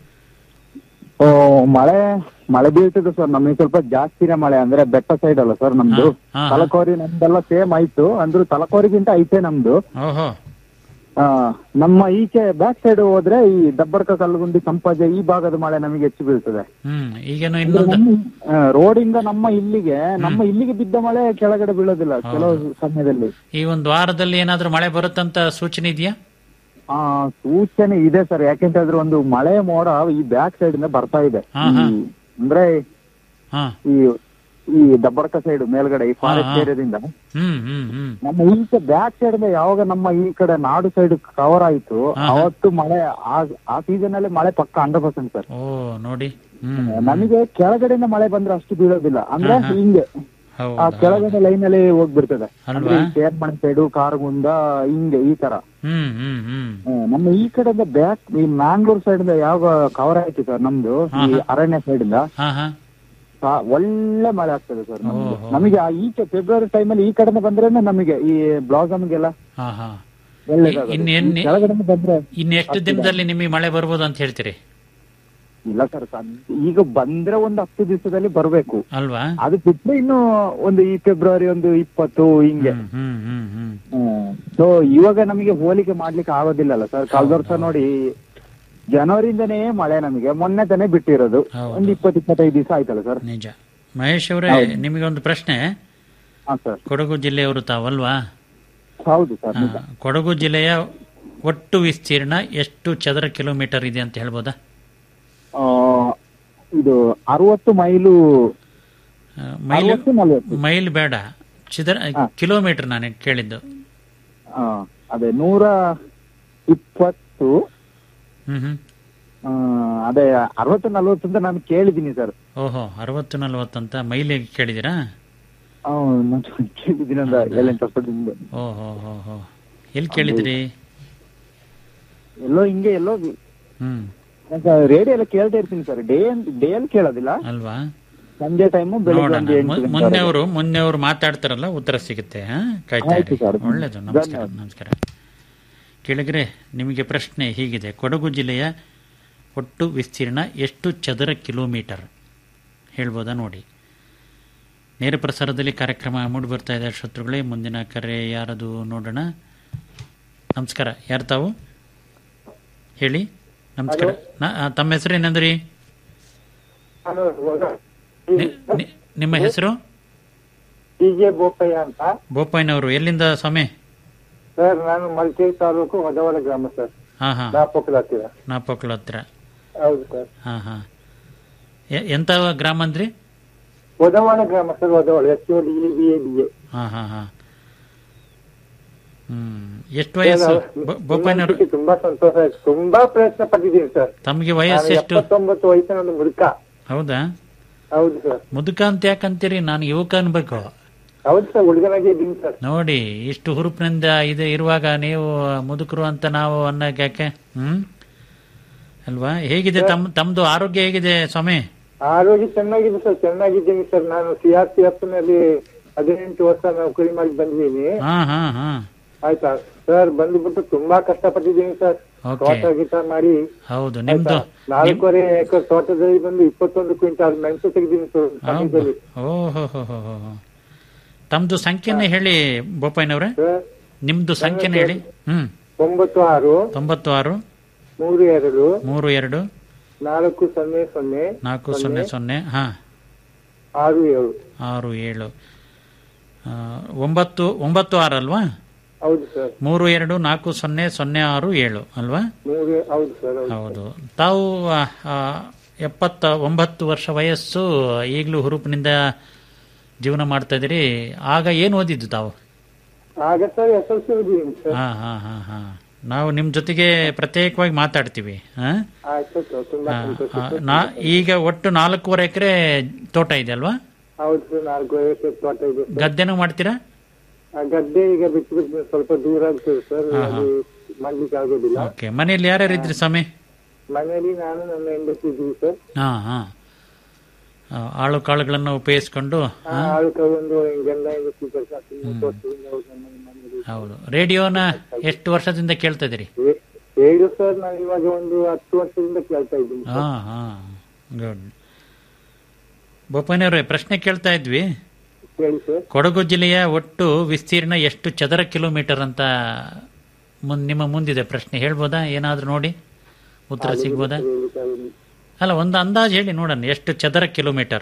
ಓ, ಮಳೆ ಮಳೆ ಬೀಳ್ತಿದೆ ಸರ್ ನಮಗೆ ಸ್ವಲ್ಪ ಜಾಸ್ತಿನೇ ಮಳೆ ಅಂದ್ರೆ ಬೆಟ್ಟ ಸೈಡ್ ಅಲ್ಲ ಸರ್ ನಮ್ದು ಹಾ, ಹಾ. ತಲಕೋರಿ ನಮ್ದೆಲ್ಲ ಸೇಮ್ ಆಯ್ತು ಅಂದ್ರೂ ತಲಕೋರಿಗಿಂತ ಐತೆ ನಮ್ದು ಓಹೋ ಆ, ನಮ್ಮ ಈಚೆ ಬ್ಯಾಕ್ ಸೈಡ್ ಹೋದ್ರೆ ಈ ದಬ್ಬರ್ಕ ಕಲ್ಲುಗುಂಡಿ ಸಂಪಾಜೆ ಈ ಭಾಗದ ಮಳೆ ನಮಗೆ ಹೆಚ್ಚು ಬೀಳ್ತದೆ ಹ್ಮ್ ಈಗೇನು ಇನ್ನೊಂದು ರೋಡಿಂದ ನಮ್ಮ ಇಲ್ಲಿಗೆ ನಮ್ಮ ಇಲ್ಲಿಗೆ ಬಿದ್ದ ಮಳೆ ಕೆಳಗಡೆ ಬೀಳೋದಿಲ್ಲ ಕೆಲವು ಸಮಯದಲ್ಲಿ ಈ ಒಂದು ವಾರದಲ್ಲಿ ಏನಾದ್ರೂ ಮಳೆ ಬರುತ್ತಂತ ಸೂಚನೆ ಇದೆಯಾ ಆ ಸೂಚನೆ ಇದೆ ಸರ್ ಯಾಕೆಂತ ಹೇಳಿದ್ರೆ ಒಂದು ಮಳೆ ಮೋಡ ಈ ಬ್ಯಾಕ್ ಸೈಡ್ ಇಂದ ಬರ್ತಾ ಇದೆ ಹಾ, ಹಾ. ಈ- ಅಂದ್ರೆ ಹಾ ಈ ಈ ದಬ್ಬರ್ಕ ಸೈಡ್ ಮೇಲ್ಗಡೆ ಈ ಫಾರೆಸ್ಟ್ ಹಾ. ಏರಿಯಾದಿಂದ ಹ್ಮ್ ಹ್ಮ್ ಹ್ಮ್ ನಮ್ಮ ಈಚೆ ಬ್ಯಾಕ್ ಸೈಡ್ ಇಂದ ಯಾವಾಗ ನಮ್ಮ ಈ ಕಡೆ ನಾಡು ಸೈಡ್ ಕವರ್ ಆಯ್ತು ಹಾ, ಹಾ. ಅವತ್ತು ಮಳೆ ಆ ಆ ಸೀಸನ್ ಅಲ್ಲಿ ಮಳೆ ಪಕ್ಕ ಹಂಡ್ರೆಡ್ ಪರ್ಸೆಂಟ್ ಸರ್ ಓ ನೋಡಿ ಹ್ಮ್ ನಮಗೆ ಕೆಳಗಡೆಯಿಂದ ಮಳೆ ಬಂದ್ರೆ ಅಷ್ಟು ಬೀಳೋದಿಲ್ಲ ಅಂದ್ರೆ ಹಾ, ಹಾ. ಹಿಂಗೆ ಆ ಹೌದಾ ಕೆಳಗಡೆ ಲೈನ್ ಅಲ್ಲಿ ಹೋಗ್ಬಿಡ್ತದೆ ಅಂದ್ರೆ ಅಲ್ವಾ? ಈ ಕೇರ್ಮಣ್ ಸೈಡು ಕಾರಗುಂದ ಹಿಂಗೆ ಈ ತರ ಹ್ಮ್ ಹ್ಮ್ ಹ್ಮ್ ಹ್ಮ್, ನಮ್ಮ ಈ ಕಡೆಯಿಂದ ಬ್ಯಾಕ್ ಈ ಮ್ಯಾಂಗ್ಳೂರ್ ಸೈಡ್ ಇಂದ ಯಾವಾಗ ಕವರ್ ಆಯ್ತು ಸರ್ ನಮ್ದು ಹಾ, ಈ ಹಾ. ಅರಣ್ಯ ಸೈಡ್ ಇಂದ ಹಾ ಹಾ ಆ, ಒಳ್ಳೆ ಮಳೆ ಆಗ್ತದೆ ಸರ್ ನಮ್ಗೆ ಓಹೋ. ನಮಗೆ ಆ ಈಚೆ ಫೆಬ್ರವರಿ ಟೈಮಲ್ಲಿ ಈ ಕಡೆಯಿಂದ ಬಂದ್ರೇನೆ ನಮಗೆ ಈ ಬ್ಲಾಸಮ್ಗೆಲ್ಲ ಹಾ ಹಾ ಒಳ್ಳೇದಾಗೋದು. ಇನ್- ಈ ಇನ್- ಕೆಳಗಡೆಯಿಂದ ಬಂದ್ರೆ ಇನ್ನು ಎಷ್ಟು ದಿನದಲ್ಲಿ ನಿಮಗೆ ಮಳೆ ಬರ್ಬೋದು ಅಂತ ಹೇಳ್ತೀರಿ ಇಲ್ಲ ಸರ್ ಈಗ ಬಂದ್ರೆ ಒಂದು ಹತ್ತು ದಿವಸದಲ್ಲಿ ಬರ್ಬೇಕು ಅಲ್ವಾ ಅದು ಬಿಟ್ರೆ ಇನ್ನು ಒಂದು ಈ ಫೆಬ್ರವರಿ ಒಂದು ಇಪ್ಪತ್ತು ಹಿಂಗೆ ಹ್ಮ್ ಹ್ಮ್ ಹ್ಮ್ ಹ್ಮ್ ಸೊ ಇವಾಗ ನಮಗೆ ಹೋಲಿಕೆ ಮಾಡ್ಲಿಕ್ಕೆ ಆಗೋದಿಲ್ಲಲ್ಲ ಸರ್ ಕಳೆದ ವರ್ಷ ನೋಡಿ ಜನವರಿಯಿಂದನೇ ಮಳೆ ನಮಗೆ ಮೊನ್ನೆ ತಾನೇ ಬಿಟ್ಟಿರೋದು ಹೌದು. ಒಂದು ಇಪ್ಪತ್ತು ಇಪ್ಪತ್ತೈದು ದಿವಸ ಆಯ್ತಲ್ಲ ಸರ್ ನಿಜ ಮಹೇಶ್ ಅವರೇ ನಿಮಗೆ ಒಂದು ಪ್ರಶ್ನೆ ಹಾ ಸರ್ ಕೊಡಗು ಜಿಲ್ಲೆಯವರು ತಾವಲ್ವಾ ಹೌದು ಸರ್ ಹಾ, ನಿಜ ಕೊಡಗು ಜಿಲ್ಲೆಯ ಒಟ್ಟು ವಿಸ್ತೀರ್ಣ ಎಷ್ಟು ಚದರ ಕಿಲೋಮೀಟರ್ ಇದೆ ಅಂತ ಹೇಳ್ಬೋದಾ ಆ, ಇದು ಅರವತ್ತು ಮೈಲು ಆ, ಮೈಲ್ ಅರವತ್ತು ನಲ್ವತ್ತು ಮೈಲ್ ಬೇಡ ಚದರ ಕಿಲೋಮೀಟರ್ ನಾನು ಕೇಳಿದ್ದು ಆ, ಅದೇ ನೂರ ಇಪ್ಪತ್ತು ಹ್ಮ್ ಹ್ಮ್ ಆ, ಅದೇ ಅರವತ್ತು ನಲ್ವತ್ತು ಅಂತ ನಾನು ಕೇಳಿದ್ದೀನಿ ಸರ್ ಓಹೋ ಅರವತ್ತು ನಲ್ವತ್ತಂತ ಮೈಲಿಗೆ ಕೇಳಿದ್ದೀರಾ ಆ, ನಾನು ಕೇಳಿದ್ದೀನಿ ಒಂದು ಏಳೆಂಟು ವರ್ಷದಿಂದ ಓಹೋ ಹೋ ಹೋ ಎಲ್ಲಿ ಕೇಳಿದ್ರಿ ಎಲ್ಲೋ ಹಿಂಗೆ ಎಲ್ಲೋ ಹ್ಮ್ ರೇಡಿಯೋ ಎಲ್ಲ ಕೇಳ್ತಾ ಇರ್ತೀನಿ ಸರ್ ಡೇ ಡೇ ಅಲ್ಲಿ ಕೇಳೋದಿಲ್ಲ ಅಲ್ವಾ ಸಂಜೆ ಟೈಮು ಬೆಳಿಗ್ಗೆ ನೋಡೋಣ ಒಂದು ಎಂಟು ಮು- ಗಂಟೆ ಮೊನ್ನೆ ಅವರು ಮೊನ್ನೆ ಅವರು ಮಾತಾಡ್ತಾರಲ್ಲ ಉತ್ತರ ಸಿಗುತ್ತೆ ಹಾ ಕಾಯ್ತಾ ಆಯ್ತು ಇರಿ ಸರ್. ಒಳ್ಳೇದು ನಮಸ್ಕಾರ ಧನ್ಯವಾದ. ನಮಸ್ಕಾರ ಕೆಳಗರೆ ನಿಮಗೆ ಪ್ರಶ್ನೆ ಹೀಗಿದೆ ಕೊಡಗು ಜಿಲ್ಲೆಯ ಒಟ್ಟು ವಿಸ್ತೀರ್ಣ ಎಷ್ಟು ಚದರ ಕಿಲೋಮೀಟರ್ ಹೇಳ್ಬೋದಾ ನೋಡಿ ನೇರ ಪ್ರಸಾರದಲ್ಲಿ ಕಾರ್ಯಕ್ರಮ ಮೂಡಿ ಬರ್ತಾ ಇದೆ ಶತ್ರುಗಳೇ ಮುಂದಿನ ಕರೆ ಯಾರದು ನೋಡೋಣ ನಮಸ್ಕಾರ ಯಾರು ತಾವು ಹೇಳಿ ನಮಸ್ಕಾರ ನಾ- ಆ, ತಮ್ಮ ಹೆಸರು ಏನಂದ್ರಿ ನಿ- ನಿ- ನಿಮ್ಮ ಹೆಸರು ಡಿಜೆ ಬೋಪಯ್ಯ ಅಂತ ಬೋಪಯ್ಯನವರು ಎಲ್ಲಿಂದ ಸ್ವಾಮಿ ಸರ್ ನಾನು ಮಲ್ಕೇರಿ ತಾಲೂಕು ಹೊದವಳ ಗ್ರಾಮ ಸರ್ ಹಾ ಹಾ ನಾಪಕ್ಕಲ ಹತ್ತಿರ ನಾಪೋಕ್ಲ ಹತ್ರ ಹೌದು ಸರ್ ಹಾ ಹಾ ಎ- ಎಂತ ಗ್ರಾಮ ಅಂದ್ರಿ ಹೊದವಾಳ ಗ್ರಾಮ sir Hodavala H O D V A D A ಹಾ ಹಾ ಹಾ ಹ್ಮ್ ಎಷ್ಟು ವಯಸ್ಸು ಬೊ- ಬೋಪಯ್ಯನವರು ನಿಮ್ಮೊಂದಿಗೆ ತುಂಬಾ ಸಂತೋಷ ಆಯ್ತು ತುಂಬಾ ಪ್ರಯತ್ನ ಪಟ್ಟಿದ್ದೀನಿ ಸರ್ ತಮಗೆ ನಾನು ವಯಸ್ಸು ಎಷ್ಟು ಎಪ್ಪತ್ತೊಂಬತ್ತು ವಯಸ್ಸಿನ ಒಂದು ಮುದುಕ ಹೌದಾ ಹೌದು ಸರ್ ಮುದುಕ ಅಂತ ಯಾಕಂತೀರಿ ನಾನು ಯುವಕ ಅನ್ಬೇಕು ಹೌದು ಸರ್ ಹುಡುಗನಾಗೆ ಇದ್ದೀನಿ ಸರ್ ನೋಡಿ ಇಷ್ಟು ಹುರುಪಿನಿಂದ ಇದು ಇರುವಾಗ ನೀವು ಮುದುಕರು ಅಂತ ನಾವು ಅನ್ನಕ್ಕೆ ಯಾಕೆ ಹ್ಮ್ ಅಲ್ವಾ ಹೇಗಿದೆ ತಮ್ ತಮ್ದು ಆರೋಗ್ಯ ಹೇಗಿದೆ ಸ್ವಾಮಿ ಆರೋಗ್ಯ ಚೆನ್ನಾಗಿದೆ ಸರ್ ಚೆನ್ನಾಗಿದ್ದೀನಿ ಸರ್ ನಾನು ಸಿ ಆರ್ ಪಿ ಎಫ್ ನಲ್ಲಿ ಹದಿನೆಂಟು ವರ್ಷ ನೌಕರಿ ಮಾಡಿ ಬಂದಿದ್ದೀನಿ ಹಾ ಹಾ ಹಾ ಆಯ್ತಾ ಸರ್ ಬಂದ್ಬಿಟ್ಟು ತುಂಬಾ ಕಷ್ಟಪಟ್ಟಿದ್ದೀನಿ ಸರ್ Okay. ತೋಟ ಗೀಟ ಮಾಡಿ ಹೌದು ನಿಮ್ದು ಆಯ್ತಾ? ನಾಲ್ಕೂವರೆ ಎಕರೆ ತೋಟದಲ್ಲಿ ಬಂದು ಇಪ್ಪತ್ತೊಂದು ಕ್ವಿಂಟಾಲ್ ಮೆಣಸು ತೆಗೆದೀನಿ ಸರ್ ಸಮಯದಲ್ಲಿ ಓಹೋ ಹೋ ಹೋ ಹೋ ಹೋ. ತಮ್ದು ಸಂಖ್ಯೆನ ಹೇಳಿ ಬೋಪಯ್ಯನವ್ರೆ ಸರ್ ನಿಮ್ದು ಸಂಖ್ಯೆನ ಹೇಳಿ ಹ್ಮ್ ಒಂಬತ್ತು ಆರು ತೊಂಬತ್ತು ಆರು ಮೂರು ಎರಡು ಮೂರು ಎರಡು ನಾಲ್ಕು ಸೊನ್ನೆ ಸೊನ್ನೆ ನಾಲ್ಕು ಸೊನ್ನೆ ಸೊನ್ನೆ ಹಾ ಆರು ಏಳು ಆರು ಏಳು ಆ, ಒಂಬತ್ತು ಒಂಬತ್ತು ಆರು ಅಲ್ವಾ ಹೌದು ಸರ್ ಮೂರು ಎರಡು ನಾಲ್ಕು ಸೊನ್ನೆ ಸೊನ್ನೆ ಆರು ಏಳು ಅಲ್ವಾ ಮೂರು ಹೌದು ಸರ್ ಹೌದು ಹೌದು ತಾವು ಆ, ಆ, ಎಪ್ಪತ್ತ ಒಂಬತ್ತು ವರ್ಷ ವಯಸ್ಸು ಈಗಲೂ ಹುರುಪಿನಿಂದ ಜೀವನ ಮಾಡ್ತಾ ಇದ್ದೀರಿ ಆಗ ಏನು ಓದಿದ್ದು ತಾವು ಆಗ ಸರ್ ಎಸ್ ಎಲ್ ಸಿ ಓದಿದ್ದೀನಿ ಸರ್ ಹಾ ಹಾ ಹಾ ಹಾ ನಾವು ನಿಮ್ಮ ಜೊತೆಗೆ ಪ್ರತ್ಯೇಕವಾಗಿ ಮಾತಾಡ್ತೀವಿ ಹಾ ಆಯ್ತು ಸರ್ ತುಂಬಾ ಆ, ಸಂತೋಷ ಆ, ಸರ್. ನಾ ಈಗ ಒಟ್ಟು ನಾಲ್ಕೂವರೆ ಎಕರೆ ತೋಟ ಇದೆ ಅಲ್ವಾ ಹೌದು ಸರ್ ನಾಲ್ಕು ಎಕರೆ ತೋಟ ಇದೆ ಸರ್. ಗದ್ದೆನೂ ಮಾಡ್ತೀರಾ ಆ ಗದ್ದೆ ಈಗ ಬಿಟ್ಟು ಬಿಟ್ಟು ಸ್ವಲ್ಪ ದೂರ ಆಗ್ತದೆ ಸರ್ ಹಾ, ಹಾ. ಅದು ಮಾಡ್ಲಿಕ್ಕೆ ಆಗೋದಿಲ್ಲ ಓಕೆ ಮನೆಯಲ್ಲಿ ಯಾರ್ಯಾರು ಇದ್ರಿ ಸ್ವಾಮಿ ಮನೆಯಲ್ಲಿ ನಾನು ನನ್ನ ಹೆಂಡತಿ ಇದ್ದೀವಿ ಸರ್ ಹಾ ಹಾ ಆ, ಆಳು ಕಾಳುಗಳನ್ನು ಉಪಯೋಗಿಸ್ಕೊಂಡು ಆ, ಆಳು ಒಂದು ಗಂಡ ಹೆಂಡತಿ ಕೆಲಸ ಮೂವತ್ತು ವರ್ಷದಿಂದ ಅವ್ರು ನಮ್ಮ ಮನೆಯಲ್ಲಿ ಹೌದು ರೇಡಿಯೋನ ಎಷ್ಟು ವರ್ಷದಿಂದ ಕೇಳ್ತಾ ಇದ್ದೀರಿ ಹೇ- ಹೇಳು ಸರ್ ನಾನು ಇವಾಗ ಒಂದು ಹತ್ತು ವರ್ಷದಿಂದ ಕೇಳ್ತಾ ಇದ್ದೀನಿ ಹಾ ಹಾ ಗುಡ್ ಬೋಪಯ್ಯನವ್ರೆ ಪ್ರಶ್ನೆ ಕೇಳ್ತಾ ಇದ್ವಿ ಹೇಳಿ ಸರ್ ಕೊಡಗು ಜಿಲ್ಲೆಯ ಒಟ್ಟು ವಿಸ್ತೀರ್ಣ ಎಷ್ಟು ಚದರ ಕಿಲೋಮೀಟರ್ ಅಂತ ಮುನ್- ನಿಮ್ಮ ಮುಂದಿದೆ ಪ್ರಶ್ನೆ ಹೇಳ್ಬೋದಾ ಏನಾದ್ರೂ ನೋಡಿ ಉತ್ತರ ಸಿಗ್ಬೋದಾ ಅಲ್ಲ ಒಂದು ಅಂದಾಜು ಹೇಳಿ ನೋಡೋಣ ಎಷ್ಟು ಚದರ ಕಿಲೋಮೀಟರ್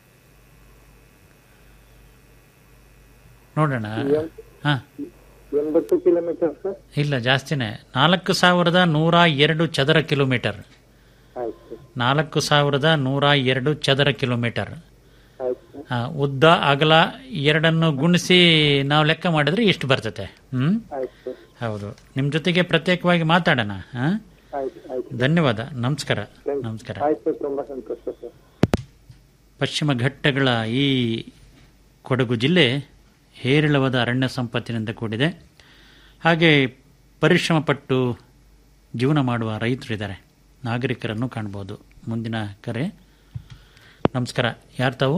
ನೋಡೋಣ ಹಾ ಎಂಬತ್ತು ಕಿಲೋಮೀಟರ್ ಸರ್ ಇಲ್ಲ ಜಾಸ್ತಿನೇ ನಾಲ್ಕು ಸಾವಿರದ ನೂರ ಎರಡು ಚದರ ಕಿಲೋಮೀಟರ್ ಆಯ್ತು ನಾಲ್ಕು ಸಾವಿರದ ನೂರ ಎರಡು ಚದರ ಕಿಲೋಮೀಟರ್ ಆಯ್ತು ಆ, ಉದ್ದ ಅಗಲ ಎರಡನ್ನು ಗುಣಿಸಿ ನಾವು ಲೆಕ್ಕ ಮಾಡಿದ್ರೆ ಇಷ್ಟು ಬರ್ತತೆ ಹ್ಮ್ ಆಯ್ತು ಸರ್ ಹೌದು ನಿಮ್ ಜೊತೆಗೆ ಪ್ರತ್ಯೇಕವಾಗಿ ಮಾತಾಡೋಣ ಹಾ ಆಯ್ತು ಆಯ್ತು ಧನ್ಯವಾದ ನಮಸ್ಕಾರ ನಮಸ್ಕಾರ ಆಯ್ತು ಸರ್ ತುಂಬಾ ಸಂತೋಷ ಸರ್ ಪಶ್ಚಿಮ ಘಟ್ಟಗಳ ಈ ಕೊಡಗು ಜಿಲ್ಲೆ ಹೇರಳವಾದ ಅರಣ್ಯ ಸಂಪತ್ತಿನಿಂದ ಕೂಡಿದೆ ಹಾಗೆ ಪರಿಶ್ರಮ ಪಟ್ಟು ಜೀವನ ಮಾಡುವ ರೈತರಿದ್ದಾರೆ ನಾಗರಿಕರನ್ನು ಕಾಣ್ಬೋದು ಮುಂದಿನ ಕರೆ ನಮಸ್ಕಾರ ಯಾರು ತಾವು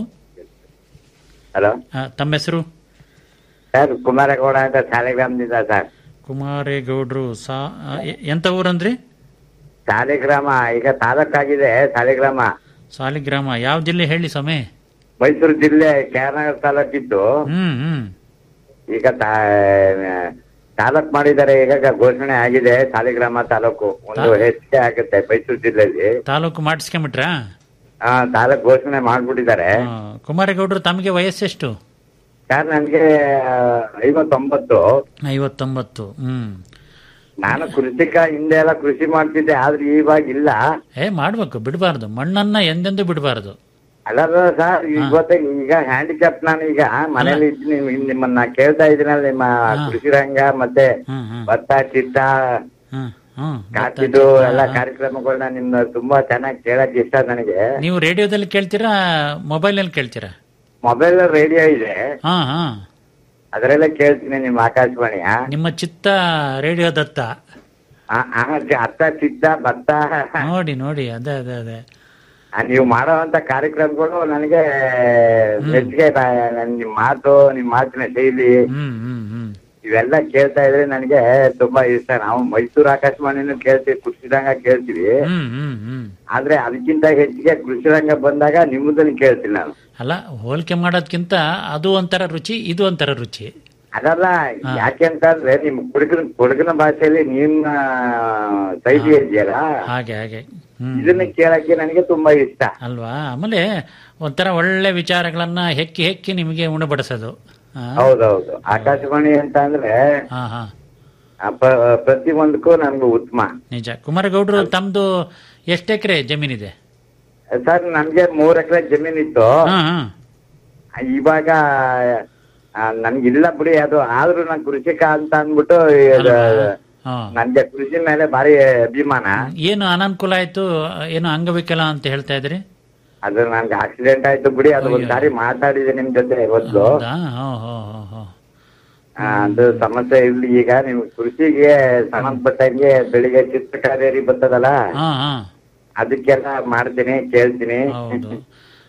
ಹಲೋ ಆ, ತಮ್ಮ ಹೆಸರು ಸರ್ ಕುಮಾರಗೌಡ ಅಂತ ಶಾಲೆಗ್ರಾಮದಿಂದ ಸರ್ ಕುಮಾರೇಗೌಡ್ರು ಸಾ ಆ, ಎ- ಎಂತ ಊರಂದ್ರಿ ಶಾಲೆಗ್ರಾಮ ಈಗ ತಾಲೂಕಾಗಿದೆ ಶಾಲೆಗ್ರಾಮ ಸಾಲಿಗ್ರಾಮ ಯಾವ ಜಿಲ್ಲೆ ಹೇಳಿ ಸಮಯ ಮೈಸೂರು ಜಿಲ್ಲೆ ಕೆಆರ್ನಗರ ತಾಲೂಕಿದ್ದು ಹ್ಮ್ ಹ್ಮ್ ಈಗ ತಾ- ತಾಲೂಕ್ ಮಾಡಿದ್ದಾರೆ ಈಗ ಘೋಷಣೆ ಆಗಿದೆ ಶಾಲಿಗ್ರಾಮ ತಾಲೂಕು ಒಂದು ಹೆಚ್ಚಿಗೆ ಆಗುತ್ತೆ ಮೈಸೂರು ಜಿಲ್ಲೆಯಲ್ಲಿ ತಾಲೂಕು ಮಾಡಿಸ್ಕೊಂಬಿಟ್ರಾ ಆ ತಾಲೂಕ್ ಘೋಷಣೆ ಮಾಡ್ಬಿಟ್ಟಿದ್ದಾರೆ ಆ, ಕುಮಾರೇಗೌಡ್ರು ತಮಗೆ ವಯಸ್ಸೆಷ್ಟು ಸರ್ ನನ್ಗೆ ಐವತ್ತೊಂಬತ್ತು ಐವತ್ತೊಂಬತ್ತು ಹ್ಮ್ ನಾನು ಕೃಷಿಕ ಹಿಂದೆ ಎಲ್ಲ ಕೃಷಿ ಮಾಡ್ತಿದ್ದೆ ಆದ್ರೆ ಇವಾಗ ಇಲ್ಲ ಏ ಮಾಡ್ಬೇಕು ಬಿಡಬಾರ್ದು ಮಣ್ಣನ್ನ ಎಂದೆಂದೂ ಬಿಡಬಾರ್ದು ಅಲ್ಲ ಸರ್ ಇವತ್ತು ಈಗ ಹ್ಯಾಂಡಿಕ್ಯಾಪ್ ನಾನು ಈಗ ಮನೇಲಿ ಇದ್ದೀನಿ ನಿಮ್ಮನ್ನ ಕೇಳ್ತಾ ಇದ್ದೀನಲ್ಲ ನಿಮ್ಮ ಕೃಷಿ ರಂಗ ಮತ್ತೆ ಭತ್ತ ಚಿತ್ತ ಕಾತಿದ್ದು ಎಲ್ಲ ಕಾರ್ಯಕ್ರಮಗಳನ್ನ ನಿಮ್ನ ತುಂಬಾ ಚೆನ್ನಾಗಿ ಕೇಳಕ್ ಇಷ್ಟ ನನಗೆ ನೀವು ರೇಡಿಯೋದಲ್ಲಿ ಕೇಳ್ತೀರಾ ಮೊಬೈಲಲ್ಲಿ ಕೇಳ್ತೀರಾ ಮೊಬೈಲ್ ರೇಡಿಯೋ ಇದೆ ಹಾ ಹಾ ಅದರಲ್ಲೇ ಕೇಳ್ತೀನಿ ನಿಮ್ಮ ಆಕಾಶವಾಣಿಯ ನಿಮ್ಮ ಚಿತ್ತ ರೇಡಿಯೋ ದತ್ತ ಆ- ಆ, ಅತ್ತ ಚಿತ್ತ ಭತ್ತ ನೋಡಿ ನೋಡಿ ಅದೇ ಅದೇ ಅದೇ ಆ, ನೀವು ಮಾಡುವಂತ ಕಾರ್ಯಕ್ರಮಗಳು ನನಗೆ ಮೆಚ್ಚುಗೆ ತ- ನನ್ ನಿಮ್ ಮಾತು ನಿಮ್ ಮಾತಿನ ಶೈಲಿ ಹ್ಮ್ ಹ್ಮ್ ಹ್ಮ್ ಇವೆಲ್ಲ ಕೇಳ್ತಾ ಇದ್ರೆ ನನಗೆ ತುಂಬಾ ಇಷ್ಟ ನಾವು ಮೈಸೂರು ಆಕಾಶವಾಣಿನೂ ಕೇಳ್ತೀವಿ ಕೃಷಿ ರಂಗ ಕೇಳ್ತೀವಿ ಹ್ಮ್ ಹ್ಮ್ ಹ್ಮ್ ಆದ್ರೆ ಅದಕ್ಕಿಂತ ಹೆಚ್ಚಿಗೆ ಕೃಷಿ ರಂಗ ಬಂದಾಗ ನಿಮ್ಮದನ್ನ ಕೇಳ್ತೀನಿ ನಾನು ಅಲ್ಲ ಹೋಲಿಕೆ ಮಾಡೋದ್ಕಿಂತ ಅದು ಒಂಥರ ರುಚಿ ಇದು ಒಂಥರ ರುಚಿ ಅದಲ್ಲ ಯಾಕೆಂತಂದ್ರೆ ನಿಮ್ ಕುಡುಕನ ಕುಡುಕನ ಭಾಷೆಯಲ್ಲಿ ನಿಮ್ಮ ಶೈಲಿ ಇದೆಯಲ್ಲ ಹಾಗೆ ಹಾಗೆ ಹ್ಮ್ ಇದನ್ನ ಕೇಳಕ್ಕೆ ನನಗೆ ತುಂಬಾ ಇಷ್ಟ ಅಲ್ವಾ ಆಮೇಲೆ ಒಂಥರ ಒಳ್ಳೆ ವಿಚಾರಗಳನ್ನ ಹೆಕ್ಕಿ ಹೆಕ್ಕಿ ನಿಮಗೆ ಉಣಬಡಿಸೋದು ಆ, ಹೌದೌದು ಆಕಾಶವಾಣಿ ಅಂತ ಅಂದ್ರೆ ಹಾ ಹಾ ಆ, ಪ- ಪ್ರತಿ ಒಂದಕ್ಕೂ ನನ್ಗೆ ಉತ್ತಮ ನಿಜ ಕುಮಾರಗೌಡ್ರು ತಮ್ದು ಎಷ್ಟು ಎಕರೆ ಜಮೀನಿದೆ ಸರ್ ನನ್ಗೆ ಮೂರ್ ಎಕರೆ ಜಮೀನ್ ಇತ್ತು ಹಾ ಹಾ ಇವಾಗ ಆ, ನನ್ಗಿಲ್ಲ ಬಿಡಿ ಅದು ಆದ್ರೂ ನನ್ ಕೃಷಿಕ ಅಂತ ಅಂದ್ಬಿಟ್ಟು ಇದು, ಹಾ ನನ್ಗೆ ಕೃಷಿ ಮೇಲೆ ಭಾರಿ ಅಭಿಮಾನ ಏನು ಅನಾನುಕೂಲ ಆಯ್ತು ಏನು ಅಂಗವಿಕಲ ಅಂತ ಹೇಳ್ತಾ ಇದ್ರಿ ಅದು ನನ್ಗೆ ಆಕ್ಸಿಡೆಂಟ್ ಆಯ್ತು ಬಿಡಿ ಅದು ಒಂದ್ ಸಾರಿ ಮಾತಾಡಿದೆ ನಿಮ್ ಜೊತೆ ಇವತ್ತು ಹೌದಾ ಹೋ ಹೋ ಹೋ ಹೋ ಆ, ಅದು ಸಮಸ್ಯೆ ಇರ್ಲಿ ಈಗ ನಿಮ್ ಕೃಷಿಗೆ ಸಂಬಂಧಪಟ್ಟಂಗೆ ಬೆಳಿಗ್ಗೆ ಚಿತ್ರಕಾರ್ಯರಿ ಬರ್ತದಲ್ಲ ಹಾ ಹಾ ಅದಕ್ಕೆಲ್ಲ ಮಾಡ್ತೀನಿ ಕೇಳ್ತೀನಿ ಹೌದು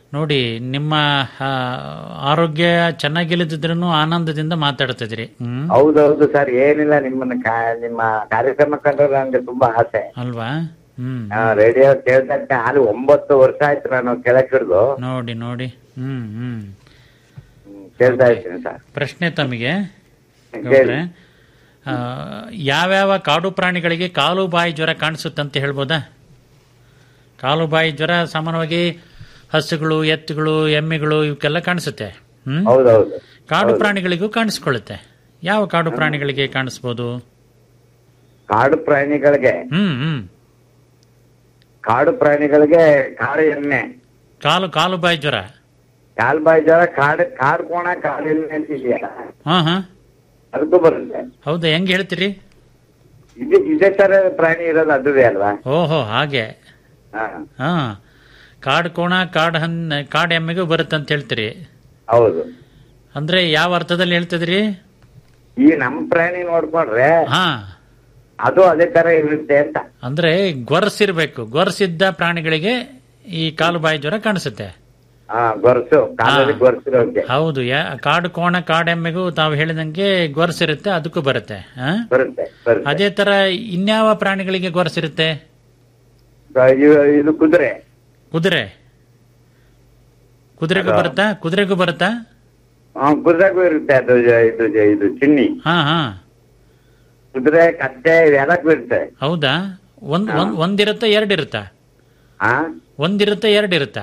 ನೋಡಿ ನಿಮ್ಮ ಆ, ಆರೋಗ್ಯ ಚೆನ್ನಾಗಿಲ್ಲದಿದ್ರೂ ಆನಂದದಿಂದ ಮಾತಾಡ್ತಿದ್ರಿ ಹ್ಮ್ ಹೌದೌದು ಸರ್ ಏನಿಲ್ಲ ನಿಮ್ಮನ್ನ ಕಾ- ನಿಮ್ಮ ಕಾರ್ಯಕ್ರಮ ಕಂಡ್ರೆ ನನ್ಗೆ ತುಂಬಾ ಆಸೆ ಅಲ್ವಾ ಹ್ಮ್ ರೇಡಿಯೋ ಕೇಳ್ತಕ್ಕ ಅಲ್ಲಿ ಒಂಬತ್ತು ವರ್ಷ ಆಯ್ತು ನಾನು ಕೆಳಕ್ ಹಿಡ್ದು ನೋಡಿ ನೋಡಿ ಹ್ಮ್ ಹ್ಮ್ ಕೇಳ್ತಾ ಇದ್ದೀನಿ ಸರ್ ಪ್ರಶ್ನೆ ತಮಗೆ ಕೇಳಿ. ಗೌಡ್ರೆ, ಆ, ಯಾವ್ಯಾವ ಕಾಡು ಪ್ರಾಣಿಗಳಿಗೆ ಕಾಲು ಬಾಯಿ ಜ್ವರ ಕಾಣಿಸುತ್ತಂತ ಹೇಳ್ಬೋದಾ ಕಾಲು ಬಾಯಿ ಜ್ವರ ಸಾಮಾನ್ಯವಾಗಿ ಹಸುಗಳು ಎತ್ತುಗಳು ಎಮ್ಮೆಗಳು ಇವಕ್ಕೆಲ್ಲ ಕಾಣಿಸುತ್ತೆ ಹ್ಮ್ ಹೌದೌದು ಕಾಡು ಪ್ರಾಣಿಗಳಿಗೂ ಕಾಣಿಸ್ಕೊಳ್ಳುತ್ತೆ ಯಾವ ಕಾಡು ಪ್ರಾಣಿಗಳಿಗೆ ಕಾಣಿಸ್ಬೋದು ಕಾಡು ಪ್ರಾಣಿಗಳಿಗೆ ಹ್ಮ್ ಹ್ಮ್ ಕಾಡು ಪ್ರಾಣಿಗಳಿಗೆ ಕಾಡು ಎಮ್ಮೆ ಕಾಲು ಕಾಲು ಬಾಯಿ ಜ್ವರ ಕಾಲ್ ಬಾಯಿ ಜ್ವರ ಕಾಡು ಕಾಡು ಕೋಣ ಕಾಡು ಎಮ್ಮೆ ಅಂತ ಇದೆಯಲ್ಲ ಹಾ ಹಾ ಅದಕ್ಕೂ ಬರುತ್ತೆ ಹೌದಾ ಹೆಂಗ್ ಹೇಳ್ತೀರಿ ಇದು ಇದೇ ತರ ಪ್ರಾಣಿ ಇರೋದು ಅದುವೇ ಅಲ್ವಾ ಓಹೋ ಹಾಗೆ ಹಾ ಹಾ ಕಾಡು ಕೋಣ ಕಾಡು ಹನ್ ಕಾಡು ಎಮ್ಮೆಗೂ ಬರುತ್ತಂತ ಹೇಳ್ತೀರಿ ಹೌದು ಅಂದ್ರೆ ಯಾವ ಅರ್ಥದಲ್ಲಿ ಹೇಳ್ತಿದ್ರಿ ಈ ನಮ್ ಪ್ರಾಣಿ ನೋಡ್ಕೊಂಡ್ರೆ ಹಾ ಅದು ಅದೇ ತರ ಇರುತ್ತೆ ಅಂತ ಅಂದ್ರೆ ಗೊರಸಿರ್ಬೇಕು ಗೊರಸಿದ್ದ ಪ್ರಾಣಿಗಳಿಗೆ ಈ ಕಾಲು ಬಾಯಿ ಜ್ವರ ಕಾಣಿಸುತ್ತೆ ಹಾ ಗೊರಸು ಕಾಲಲ್ಲಿ ಹಾ. ಗೊರಸಿರೋಕೆ ಹೌದು ಯಾ- ಕಾಡು ಕೋಣ ಕಾಡೆಮ್ಮೆಗೂ ತಾವು ಹೇಳಿದಂಗೆ ಗೊರಸಿರುತ್ತೆ ಅದಕ್ಕೂ ಬರುತ್ತೆ ಆ? ಬರುತ್ತೆ ಬರುತ್ತೆ ಅದೇ ತರ ಇನ್ಯಾವ ಪ್ರಾಣಿಗಳಿಗೆ ಗೊರಸಿರುತ್ತೆ ಇದು- ಇದು ಕುದುರೆ ಕುದುರೆ ಕುದುರೆಗೂ ಅದು- ಬರುತ್ತಾ ಕುದುರೆಗೂ ಬರುತ್ತಾ ಹಾ ಕುದುರೆಗೂ ಇರುತ್ತೆ ಅದು ಇದು ಇದು ಚಿನ್ನಿ ಹಾ ಹಾ ಕುದುರೆ ಕತ್ತೆ ಇವೆಲ್ಲಕ್ಕೂ ಇರುತ್ತೆ ಹೌದಾ ಒಂದ್ ಒಂದ್ ಒಂದಿರುತ್ತಾ ಎರಡಿರುತ್ತಾ ಹಾ ಒಂದಿರುತ್ತಾ ಎರಡಿರುತ್ತಾ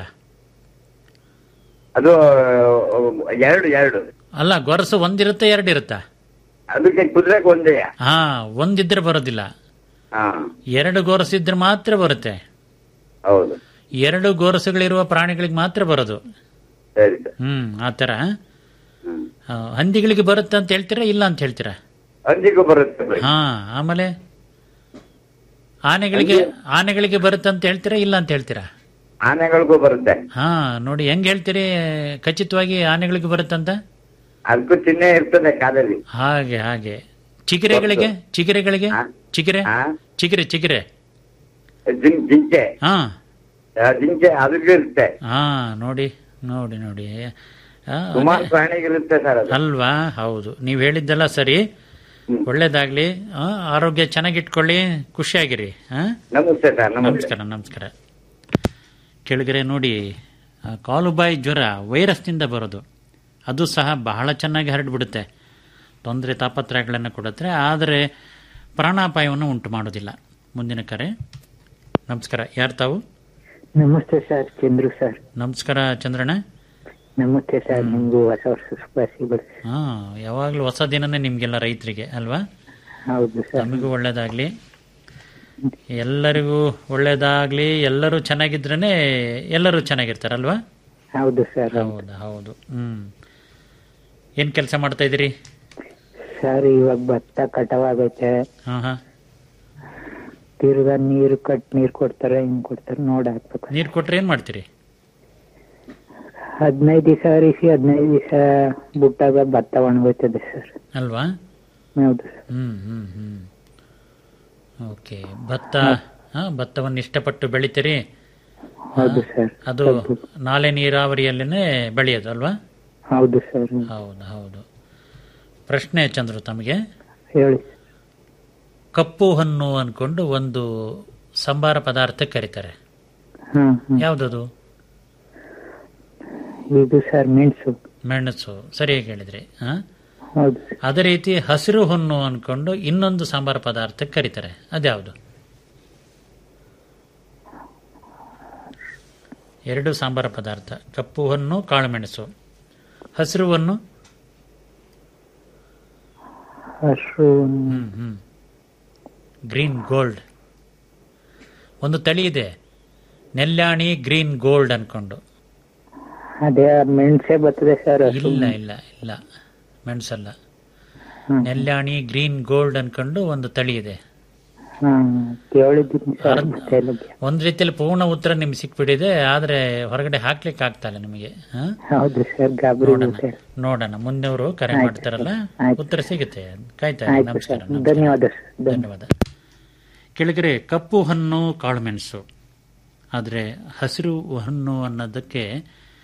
ಅದು ಎರಡು ಎರಡು ಅಲ್ಲ ಗೊರಸು ಒಂದಿರುತ್ತಾ ಎರಡಿರುತ್ತಾ ಅದಕ್ಕೆ ಕುದುರೆಗೆ ಒಂದೇ ಹಾ ಒಂದಿದ್ರೆ ಬರೋದಿಲ್ಲ ಹಾ ಎರಡು ಗೊರಸಿದ್ರೆ ಮಾತ್ರ ಬರುತ್ತೆ ಹೌದು ಎರಡು ಗೊರಸುಗಳಿರುವ ಪ್ರಾಣಿಗಳಿಗೆ ಮಾತ್ರ ಬರೋದು ಸರಿ ಸರ್ ಹ್ಮ್ ಆತರ ಆ, ಹಂದಿಗಳಿಗೆ ಬರುತ್ತೆ ಅಂತ ಹೇಳ್ತೀರಾ ಇಲ್ಲ ಅಂತ ಹೇಳ್ತೀರಾ ಅಂಜಿಗೂ ಬರುತ್ತೆ ಬಿಡಿ. ಹಾ ಆಮೇಲೆ ಆನೆಗಳಿಗೆ ಆನೆಗಳಿಗೆ ಬರುತ್ತೆ ಅಂತ ಹೇಳ್ತೀರಾ ಇಲ್ಲ ಅಂತ ಹೇಳ್ತೀರಾ ಆನೆಗಳಿಗೂ ಬರುತ್ತೆ ಹಾ ನೋಡಿ ಹೆಂಗ್ ಹೇಳ್ತೀರಿ ಖಚಿತವಾಗಿ ಆನೆಗಳಿಗೆ ಬರುತ್ತಂತ ಅದಕ್ಕೂ ಚಿಹ್ನೆ ಇರ್ತದೆ ಕಾಲಲ್ಲಿ ಹಾಗೆ ಹಾಗೆ ಚಿಗಿರೆಗಳಿಗೆ ಚಿಗಿರೆಗಳಿಗೆ ಚಿಗಿರೆ ಚಿಗಿರೆ ಚಿಗಿರೆ ಜಿಂ- ಜಿಂಕೆ ಹಾ ಆ, ಜಿಂಕೆ ಅದಕ್ಕೂ ಇರುತ್ತೆ ಹಾ ನೋಡಿ ನೋಡಿ ನೋಡಿ ಆ, ಸುಮಾರು ಪ್ರಾಣಿಗಳಿರುತ್ತೆ ಸರ್ ಅದು ಅಲ್ವಾ ಹೌದು ನೀವು ಹೇಳಿದ್ದೆಲ್ಲ ಸರಿ ಒಳ್ಳೇದಾಗ್ಲಿ ಆ, ಆರೋಗ್ಯ ಚೆನ್ನಾಗಿಟ್ಕೊಳ್ಳಿ ಖುಷಿಯಾಗಿರಿ ಆ? ನಮಸ್ತೆ ಸರ್ ನಮಸ್ತೆ ನಮಸ್ಕಾರ ನಮಸ್ಕಾರ ಕೆಳಗರೆ ನೋಡಿ ಆ, ಕಾಲುಬಾಯಿ ಜ್ವರ ವೈರಸ್ನಿಂದ ಬರೋದು ಅದು ಸಹ ಬಹಳ ಚೆನ್ನಾಗಿ ಹರಡ್ಬಿಡುತ್ತೆ ತೊಂದರೆ ತಾಪತ್ರಯಗಳನ್ನು ಕೊಡುತ್ತೆ ಆದರೆ ಪ್ರಾಣಾಪಾಯವನ್ನು ಉಂಟು ಮಾಡೋದಿಲ್ಲ ಮುಂದಿನ ಕರೆ ನಮಸ್ಕಾರ ಯಾರು ತಾವು ನಮಸ್ತೆ ಸರ್ ಚಂದ್ರು ಸರ್ ನಮಸ್ಕಾರ ಚಂದ್ರಣ್ಣ ನಮಸ್ತೆ ಸರ್ ನಿಮ್ಗೂ ಹೊಸ ವರ್ಷ ಶುಭಾಶಯಗಳು ಹಾ ಯಾವಾಗಲೂ ಹೊಸ ದಿನನೇ ನಿಮಗೆಲ್ಲ ರೈತರಿಗೆ ಅಲ್ವಾ ಹೌದು ಸರ್ ನಮಗೂ ಒಳ್ಳೇದಾಗ್ಲಿ ಎಲ್ಲರಿಗೂ ಒಳ್ಳೇದಾಗ್ಲಿ ಎಲ್ಲರೂ ಚೆನ್ನಾಗಿದ್ರೇನೆ ಎಲ್ಲರೂ ಚೆನ್ನಾಗಿರ್ತಾರಲ್ವಾ ಹೌದು ಸರ್ ಹೌದು ಹೌದು ಹ್ಮ್ ಏನ್ ಕೆಲಸ ಮಾಡ್ತಾ ಇದ್ದೀರಿ ಸರ್ ಇವಾಗ ಭತ್ತ ಕಟಾವಾಗೈತೆ ಹಾ ಹಾ ತಿರ್ಗಾ ನೀರು ಕಟ್ ನೀರ್ ಕೊಡ್ತಾರೆ ಹಿಂಗ್ ಕೊಡ್ತಾರೆ ನೋಡ್ ಹಾಕ್ಬೇಕು ನೀರ್ ಕೊಟ್ರೆ ಏನ್ ಮಾಡ್ತೀರಿ ಹದಿನೈದು ದಿವಸ ಹರಿಸಿ ಹದಿನೈದು ದಿವಸ ಬಿಟ್ಟಾಗ ಭತ್ತ ಒಣಗೋಯ್ತದೆ ಸರ್ ಅಲ್ವಾ ಹೌದು ಹ್ಮ್ ಹ್ಮ್ ಹ್ಮ್ ಓಕೆ ಭತ್ತ ಹಾ ಭತ್ತವನ್ನು ಇಷ್ಟಪಟ್ಟು ಬೆಳಿತೀರಿ ಹೌದು ಸರ್ ಅದು ನಾಲೆ ನೀರಾವರಿಯಲ್ಲೇನೆ ಬೆಳೆಯೋದು ಅಲ್ವಾ ಹೌದು ಸರ್ ಹೌದು ಹೌದು ಪ್ರಶ್ನೆ ಚಂದ್ರು ತಮಗೆ ಹೇಳಿ ಕಪ್ಪು ಹಣ್ಣು ಅನ್ಕೊಂಡು ಒಂದು ಸಂಬಾರ ಪದಾರ್ಥ ಕರೀತಾರೆ ಹ್ಮ್ ಹ್ಮ್ ಯಾವ್ದದು ಇದು ಸರ್ ಮೆಣಸು ಮೆಣಸು ಸರಿಯಾಗಿ ಹೇಳಿದ್ರಿ ಹಾ ಹೌದು ಅದೇ ರೀತಿ ಹಸಿರು ಹೊನ್ನು ಅನ್ಕೊಂಡು ಇನ್ನೊಂದು ಸಾಂಬಾರ ಪದಾರ್ಥ ಕರೀತಾರೆ ಅದ್ಯಾವುದು ಎರಡು ಸಾಂಬಾರ ಪದಾರ್ಥ ಕಪ್ಪು ಹೊನ್ನು ಕಾಳುಮೆಣಸು ಹಸಿರು ಹೊನ್ನು ಹಸು ಹ್ಮ್ ಹ್ಮ್ ಗ್ರೀನ್ ಗೋಲ್ಡ್ ಒಂದು ತಳಿ ಇದೆ ನೆಲ್ಯಾಣಿ ಗ್ರೀನ್ ಗೋಲ್ಡ್ ಅನ್ಕೊಂಡು ಅದೇ ಮೆಣಸೆ ಬರ್ತದೆ ಸರ್ ಹಸು ಇಲ್ಲ ಇಲ್ಲ ಇಲ್ಲ ಮೆಣಸಲ್ಲ ಹ್ಮ್. ನೆಲ್ಯಾಣಿ ಗ್ರೀನ್ ಗೋಲ್ಡ್ ಅನ್ಕೊಂಡು ಒಂದು ತಳಿ ಇದೆ ಹ್ಮ್ ಕೇಳಿದ್ದೀನಿ ಸರ್ ಅರ್ಧ- ಮತ್ತೆ ಬಗ್ಗೆ. ಒಂದ್ ರೀತಿಯಲ್ಲಿ ಪೂರ್ಣ ಉತ್ತರ ನಿಮ್ಗೆ ಸಿಕ್ಬಿಟ್ಟಿದೆ ಆದ್ರೆ ಹೊರಗಡೆ ಹಾಕ್ಲಿಕ್ಕೆ ಆಗ್ತಾ ಇಲ್ಲ ನಿಮಗೆ ಹ? ಹೌದು ಸರ್ ಗಾಬರಿ ನೋಡೋಣ ಬಿಟ್ಟೆ. ನೋಡೋಣ ಮುಂದೆವರು ಕರೆ ಆಯ್ತು ಮಾಡ್ತಾರಲ್ಲ ಆಯ್ತು. ಉತ್ತರ ಸಿಗುತ್ತೆ ಕಾಯ್ತಾ ಇರಿ. ಆಯ್ತು ನಮಸ್ಕಾರ ಸರ್ ನಮಸ್ಕಾರ. ಧನ್ಯವಾದ ಸರ್ ಧನ್ಯವಾದ ಧನ್ಯವಾದ ಕೆಳಗರೆ ಕಪ್ಪು ಹಣ್ಣು ಕಾಳುಮೆಣಸು ಆದರೆ ಹಸಿರು ಹಣ್ಣು ಅನ್ನೋದಕ್ಕೆ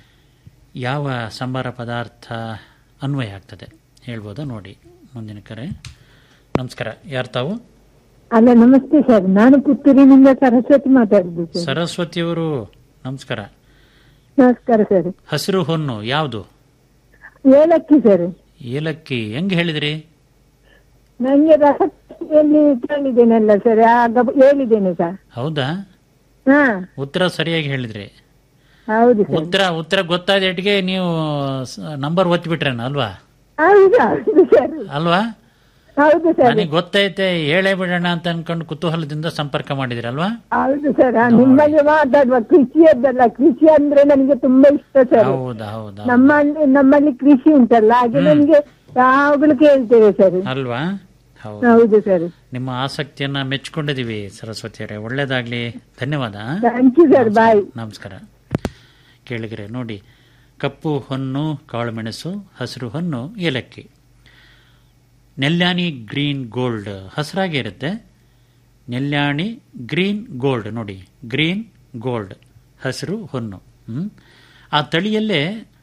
ಯಾವ ಸಂಬಾರ ಪದಾರ್ಥ ಅನ್ವಯ ಆಗ್ತದೆ ಹೇಳ್ಬೋದಾ ನೋಡಿ ಮುಂದಿನ ಕರೆ ನಮಸ್ಕಾರ ಯಾರು ತಾವು ಅಲ್ಲ ನಮಸ್ತೆ ಸರ್ ನಾನು ಪುತ್ತೂರಿನಿಂದ ಸರಸ್ವತಿ ಮಾತಾಡುದು ಸರ್ ಸರಸ್ವತಿಯವರು ನಮಸ್ಕಾರ ನಮಸ್ಕಾರ ಸರ್ ಹಸಿರು ಹೊನ್ನು ಯಾವುದು ಏಲಕ್ಕಿ ಸರ್ ಏಲಕ್ಕಿ ಹೆಂಗೆ ಹೇಳಿದ್ರಿ ನಂಗೆ ರಹಸ್ಯದಲ್ಲಿ ಕೇಳಿದ್ದೇನಲ್ಲ ಸರ್ ಆಗ ಹೇಳಿದ್ದೇನೆ ಸರ್ ಹೌದಾ ಹಾ ಉತ್ತರ ಸರಿಯಾಗಿ ಹೇಳಿದ್ರಿ ಹೌದು ಸರ್ ಉತ್ತರ ಉತ್ತರ ಗೊತ್ತಾದ ಇಟ್ಟಿಗೆ ನೀವು ನಂಬರ್ ಒತ್ತಿಬಿಟ್ರೇನ ಅಲ್ವಾ ಹೌದು ಹೌದು ಸರ್ ಅಲ್ವಾ ಹೌದು ಸರ್ ನನಗೆ ಗೊತ್ತೈತೆ ಹೇಳೇ ಬಿಡೋಣ ಅಂತ ಅನ್ಕೊಂಡು ಕುತೂಹಲದಿಂದ ಸಂಪರ್ಕ ಮಾಡಿದಿರಲ್ವಾ ಹೌದು ಸರ್ ಆ, ನಿಮ್ಮಲ್ಲಿ ಮಾತಾಡುವ ಕೃಷಿಯದ್ದಲ್ಲ ಕೃಷಿ ಅಂದ್ರೆ ನನಗೆ ತುಂಬಾ ಇಷ್ಟ ಸರ್ ಹೌದಾ ಹೌದಾ ನಮ್ಮ ನಮ್ಮಲ್ಲಿ ಕೃಷಿ ಉಂಟಲ್ಲ ಹಾಗೆ ನನಗೆ ಯಾವಾಗಲೂ ಕೇಳ್ತೇವೆ ಸರ್ ಅಲ್ವಾ ಹೌದು ಹೌದು ಸರ್ ನಿಮ್ಮ ಆಸಕ್ತಿಯನ್ನ ಮೆಚ್ಕೊಂಡಿದೀವಿ ಸರಸ್ವತಿ ಅವರೇ ಒಳ್ಳೇದಾಗ್ಲಿ ಧನ್ಯವಾದ ಥ್ಯಾಂಕ್ ಯು ಸರ್ ಬಾಯ್ ನಮಸ್ಕಾರ ಕೇಳಿದ್ರೆ ನೋಡಿ ಕಪ್ಪು ಹೊನ್ನು ಕಾಳುಮೆಣಸು ಹಸಿರು ಹೊನ್ನು ಏಲಕ್ಕಿ ನೆಲ್ಯಾಣಿ ಗ್ರೀನ್ ಗೋಲ್ಡ್ ಹಸಿರಾಗಿ ಇರುತ್ತೆ ನೆಲ್ಯಾಣಿ ಗ್ರೀನ್ ಗೋಲ್ಡ್ ನೋಡಿ ಗ್ರೀನ್ ಗೋಲ್ಡ್ ಹಸಿರು ಹೊನ್ನು ಹ್ಮ್? ಆ ತಳಿಯಲ್ಲೇ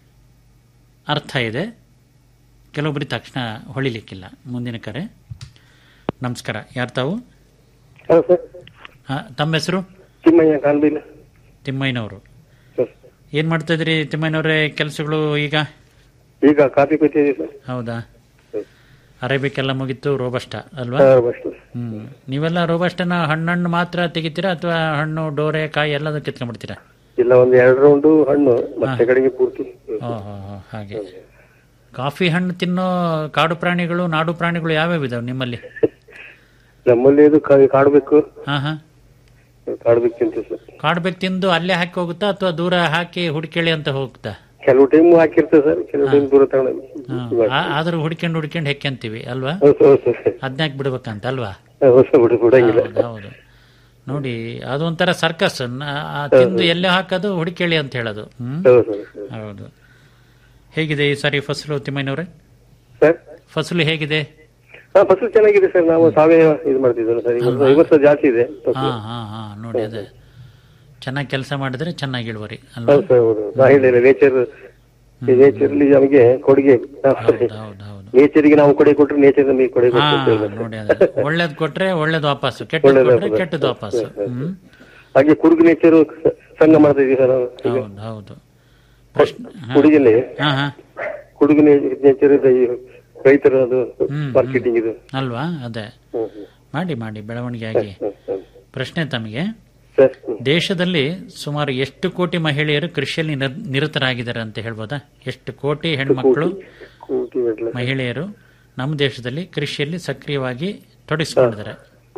ಅರ್ಥ ಇದೆ ಕೆಲವೊಬ್ಬರಿಗೆ ತಕ್ಷಣ ಹೊಳಿಲಿಕ್ಕಿಲ್ಲ ಮುಂದಿನ ಕರೆ ನಮಸ್ಕಾರ ಯಾರು ತಾವು ಹಲೋ ಸರ್ ಹಾ, ತಮ್ಮ ಹೆಸರು ತಿಮ್ಮಯ್ಯ ಕಾನ್ಬಿಲ್ ತಿಮ್ಮಯ್ಯನವರು ಸರ್ ಏನ್ ಮಾಡ್ತಾ ಇದ್ರಿ ತಿಮ್ಮಯ್ಯನವರೇ ಕೆಲಸಗಳು ಈಗ ಈಗ ಕಾಫಿ ಕುಯ್ತಿದ್ದೀವಿ ಸರ್ ಹೌದಾ ಅರೇಬಿಕ್ ಎಲ್ಲ ಮುಗಿತು ರೋಬಸ್ಟ ಅಲ್ವಾ ಹಾ, robusta. ಹ್ಮ್ ನೀವೆಲ್ಲ ರೋಬಸ್ಟನ ಹಣ್ಣಣ್ಣು ಮಾತ್ರ ತೆಗಿತೀರಾ ಅಥವಾ ಹಣ್ಣು ಡೋರೆ ಕಾಯಿ ಎಲ್ಲದೂ ಕಿತ್ಕೊಂಡ್ಬಿಡ್ತೀರಾ ಇಲ್ಲ ಒಂದು ಎರಡು ರೌಂಡು ಹಣ್ಣು ಮತ್ತೆ ಕಡೆಗೆ ಪೂರ್ತಿ ಓಹೋ ಹಾಗೆ ಕಾಫಿ ಹಣ್ಣು ತಿನ್ನೋ ಕಾಡು ಪ್ರಾಣಿಗಳು ನಾಡು ಪ್ರಾಣಿಗಳು ಯಾವ್ಯಾವ ಇದಾವೆ ನಿಮ್ಮಲ್ಲಿ ನಮ್ಮಲ್ಲಿ ಇದು ಕಾ- ಕಾಡ್ಬೇಕು ಹಾ ಹಾ ಕಾಡ್ಬೇಕು ತಿಂತೀವಿ ಸರ್ ಕಾಡ್ಬೇಕು ತಿಂದು ಅಲ್ಲೇ ಹಾಕಿ ಹೋಗುತ್ತಾ ಅಥವಾ ದೂರ ಹಾಕಿ ಹುಡುಕೇಳಿ ಅಂತ ಹೋಗುತ್ತಾ ಕೆಲವು ಟೈಮ್ ಹಾಕಿರ್ತೇವೆ ಸರ್ ಕೆಲವು ಟೈಮ್ ದೂರ ತಗೊಂಡು ಹಾ. ಆ- ಆದ್ರೂ ಹುಡ್ಕೊಂಡು ಹುಡ್ಕೊಂಡು ಹೆಕ್ಕಂತೀವಿ ಅಲ್ವಾ ಹೌದು ಹೌದು ಸರ್ ಅದ್ನ್ಯಾಕ್ ಬಿಡ್ಬೇಕಂತ ಅಲ್ವಾ ಹೌದು ಸರ್ ಬಿಡು ಬಿಡಂಗಿಲ್ಲ ಹೌದು, ಹೌದು ನೋಡಿ ಅದು ಒಂಥರ ಸರ್ಕಸ್ ತಿಂದು ಎಲ್ಲೇ ಹಾಕೋದು ಹುಡುಕೇಳಿ ಅಂತ ಹೇಳೋದು ಹ್ಮ್ ಹೌದು ಸರ್ ಹೌದು ಹೇಗಿದೆ ಈ ಸಾರಿ ಫಸಲು ತಿಮ್ಮಯ್ಯನವ್ರೆ ಸರ್ ಫಸಲು ಹೇಗಿದೆ ಹಾ ಫಸಲು ಚೆನ್ನಾಗಿದೆ ಸರ್ ನಾವು ಸಾವಯವ ಇದು ಮಾಡ್ತಿದ್ವಲ್ಲ ಸರ್ ಇವತ್ತು ಐವತ್ತು ಜಾಸ್ತಿ ಇದೆ ಹಾ ಫಸಲು ಹಾ ಹಾ ನೋಡಿ ಅದೇ ಚೆನ್ನಾಗಿ ಕೆಲಸ ಮಾಡಿದ್ರೆ ಚೆನ್ನಾಗಿ ಇಳುವರಿ ಅಲ್ವಾ ಹೌದು ಸರ್ ಹೌದು ನಾ ಹೇಳಿಲ್ಲ ನೇಚರ್ ನೇಚರ್ಲಿ ನಮಗೆ ಕೊಡುಗೆ ನೇಚರ್ಗೆ ನಾವು ಕೊಡುಗೆ ಕೊಟ್ಟರೆ ನೇಚರ್ ನಮಗೆ ಕೊಡುಗೆ ಹಾ ಕೊಡ್ತದೆ ಅಂತ ನೋಡಿ ಅದೇ ಒಳ್ಳೇದ್ ಕೊಟ್ರೆ ಒಳ್ಳೇದು ವಾಪಸ್ಸು ಕೆಟ್ಟದ್ ಒಳ್ಳೇದು ಕೊಟ್ರೆ ವಾಪಸ್ಸು. ಕೆಟ್ಟದ್ದು ವಾಪಸ್ಸು ಹ್ಮ್ ಹಾಗೆ ಕುರುಗು ನೇಚರ್ ಸಂಘ ಮಾಡ್ತಾ ಇದೀವಿ ಸರ್ ನಾವು ಈಗ. ಹೌದು ಹೌದು ಪ್ರಶ್ನೆ ಹಾ. ಕುಡುಗಿನಲ್ಲಿ ಹಾ ಹಾ ಕುಡುಗು ನೇಚರ್ ರೈತರ ಅದು ಮಾರ್ಕೆಟಿಂಗ್ ಇದು ಅಲ್ವಾ ಅದೇ ಮಾಡಿ ಮಾಡಿ ಬೆಳವಣಿಗೆ ಆಗಿ ಪ್ರಶ್ನೆ ತಮಗೆ ಸರ್ ದೇಶದಲ್ಲಿ ಸುಮಾರು ಎಷ್ಟು ಕೋಟಿ ಮಹಿಳೆಯರು ಕೃಷಿಯಲ್ಲಿ ನಿರ- ನಿರತರಾಗಿದ್ದಾರೆ ಅಂತ ಹೇಳ್ಬೋದಾ ಎಷ್ಟು ಕೋಟಿ ಹೆಣ್ಮಕ್ಳು ಕೋಟಿ ಮೆಟ್ಲು. ಮಹಿಳೆಯರು ನಮ್ಮ ದೇಶದಲ್ಲಿ ಕೃಷಿಯಲ್ಲಿ ಸಕ್ರಿಯವಾಗಿ ತೊಡಗಿಸಿಕೊಂಡಿದ್ದಾರೆ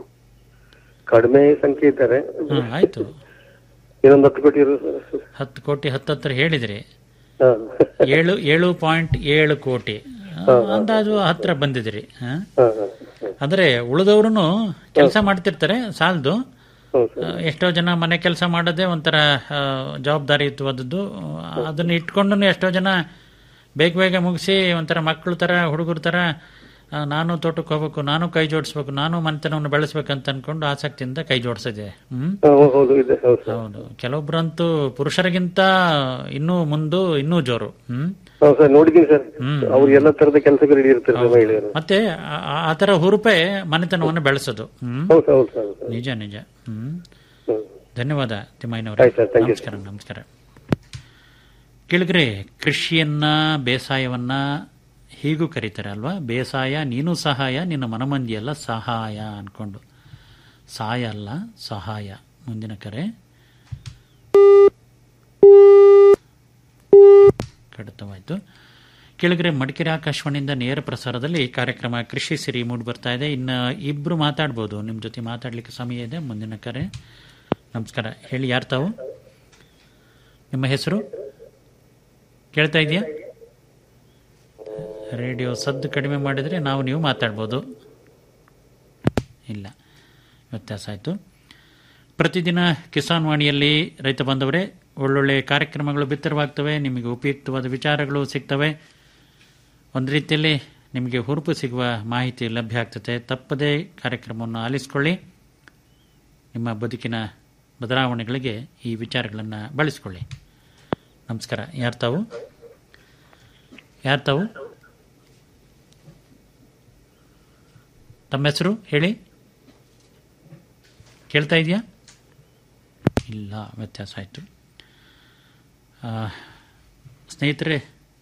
ಕಡಿಮೆ ಸಂಖ್ಯೆ ಇದ್ದಾರೆ ಹ್ಮ್ ಆಯ್ತು ಇನ್ನೊಂದು ಹತ್ತು ಕೋಟಿ ಇರು ಸರ್. ಹತ್ತು ಕೋಟಿ ಹತ್ತತ್ರ ಹೇಳಿದ್ರಿ ಹಾ. ಏಳು ಏಳು ಪಾಯಿಂಟ್ ಏಳು ಕೋಟಿ ಆ, ಅಂದಾಜು ಹತ್ರ ಬಂದಿದ್ರಿ ಹಾ? ಹಾ, ಹಾ, ಹಾ. ಅಂದ್ರೆ ಉಳಿದವ್ರು ಕೆಲಸ ಮಾಡ್ತಿರ್ತಾರೆ ಸಾಲದು ಹೌದು ಸರ್. ಎಷ್ಟೋ ಜನ ಮನೆ ಕೆಲಸ ಮಾಡೋದೇ ಒಂಥರ ಆ, ಜವಾಬ್ದಾರಿಯುತವಾದದ್ದು ಅದನ್ನ ಇಟ್ಕೊಂಡು ಎಷ್ಟೋ ಜನ ಬೇಗ ಬೇಗ ಮುಗಿಸಿ ಒಂಥರ ಮಕ್ಕಳು ತರ ಹುಡುಗರ ತರ ಆ, ನಾನು ತೋಟಕ್ಕೆ ಹೋಗ್ಬೇಕು ನಾನು ಕೈ ಜೋಡಿಸ್ಬೇಕು ನಾನು ಮನೆತನವನ್ನು ಬೆಳೆಸ್ಬೇಕಂತ ಅನ್ಕೊಂಡು ಆಸಕ್ತಿಯಿಂದ ಕೈ ಜೋಡಿಸಿದೆ ಹ್ಮ್ ಹಾ, ಹೌದು ಇದೆ ಹೌದು ಸರ್. ಹೌದು ಕೆಲವೊಬ್ರಂತೂ ಪುರುಷರಿಗಿಂತ ಇನ್ನೂ ಮುಂದು ಇನ್ನೂ ಜೋರು ಹ್ಮ್ ಹೌದು ಸರ್ ನೋಡಿದ್ದೀನಿ ಸರ್ ಅವ್ರು ಎಲ್ಲ ತರದ ಕೆಲಸಗಳು ಇರ್ತಾರೆ ಸರ್ ಮಹಿಳೆಯರು ಮತ್ತೆ ಆ- ಆ- ಆ ತರ ಹುರುಪೆ ಮನೆತನವನ್ನು ಬೆಳೆಸೋದು ಹ್ಮ್ ಹೌದು ಹೌದು ಹೌದು ಹೌದು. ನಿಜ ನಿಜ ಹ್ಮ್ ಹ್ಮ್. ಧನ್ಯವಾದ ತಿಮ್ಮಯ್ಯನವರೇ ಆಯ್ತು ಸರ್, thank you. ನಮಸ್ಕಾರ ನಮಸ್ಕಾರ ಕೇಳಿದ್ರೆ ಕೃಷಿಯನ್ನ ಬೇಸಾಯವನ್ನ ಹೀಗೂ ಕರೀತಾರೆ ಅಲ್ವಾ ಬೇಸಾಯ ನೀನು ಸಹಾಯ ನಿನ್ನ ಮನಮಂದಿಯಲ್ಲ ಸಹಾಯ ಅನ್ಕೊಂಡು ಸಹಾಯ ಅಲ್ಲ ಸಹಾಯ ಮುಂದಿನ ಕರೆ ಕಡಿತವಾಯ್ತು ಕೆಳಗರೆ ಮಡಿಕೇರಿ ಆಕಾಶವಾಣಿಯಿಂದ ನೇರ ಪ್ರಸಾರದಲ್ಲಿ ಕಾರ್ಯಕ್ರಮ ಕೃಷಿ ಸಿರಿ ಮೂಡಿ ಬರ್ತಾ ಇದೆ ಇನ್ನು ಇಬ್ರು ಮಾತಾಡ್ಬೋದು ನಿಮ್ಮ ಜೊತೆ ಮಾತಾಡ್ಲಿಕ್ಕೆ ಸಮಯ ಇದೆ ಮುಂದಿನ ಕರೆ ನಮಸ್ಕಾರ ಹೇಳಿ ಯಾರು ತಾವು ನಿಮ್ಮ ಹೆಸರು ಕೇಳ್ತಾ ಇದೆಯಾ ರೇಡಿಯೋ ಸದ್ದು ಕಡಿಮೆ ಮಾಡಿದರೆ ನಾವು ನೀವು ಮಾತಾಡ್ಬೋದು ಇಲ್ಲ ವ್ಯತ್ಯಾಸ ಆಯಿತು ಪ್ರತಿದಿನ ಕಿಸಾನ್ ವಾಣಿಯಲ್ಲಿ ರೈತ ಬಾಂಧವರೇ ಒಳ್ಳೊಳ್ಳೆ ಕಾರ್ಯಕ್ರಮಗಳು ಬಿತ್ತರವಾಗ್ತವೆ ನಿಮಗೆ ಉಪಯುಕ್ತವಾದ ವಿಚಾರಗಳು ಸಿಗ್ತವೆ ಒಂದು ರೀತಿಯಲ್ಲಿ ನಿಮಗೆ ಹುರುಪು ಸಿಗುವ ಮಾಹಿತಿ ಲಭ್ಯ ಆಗ್ತದೆ ತಪ್ಪದೇ ಕಾರ್ಯಕ್ರಮವನ್ನು ಆಲಿಸಿಕೊಳ್ಳಿ ನಿಮ್ಮ ಬದುಕಿನ ಬದಲಾವಣೆಗಳಿಗೆ ಈ ವಿಚಾರಗಳನ್ನು ಬಳಸಿಕೊಳ್ಳಿ ನಮಸ್ಕಾರ ಯಾರು ತಾವು ಯಾರು ತಾವು ತಮ್ಮ ಹೆಸರು ಹೇಳಿ ಕೇಳ್ತಾ ಇದೆಯಾ ಇಲ್ಲ ವ್ಯತ್ಯಾಸ ಆಯಿತು ಸ್ನೇಹಿತರೆ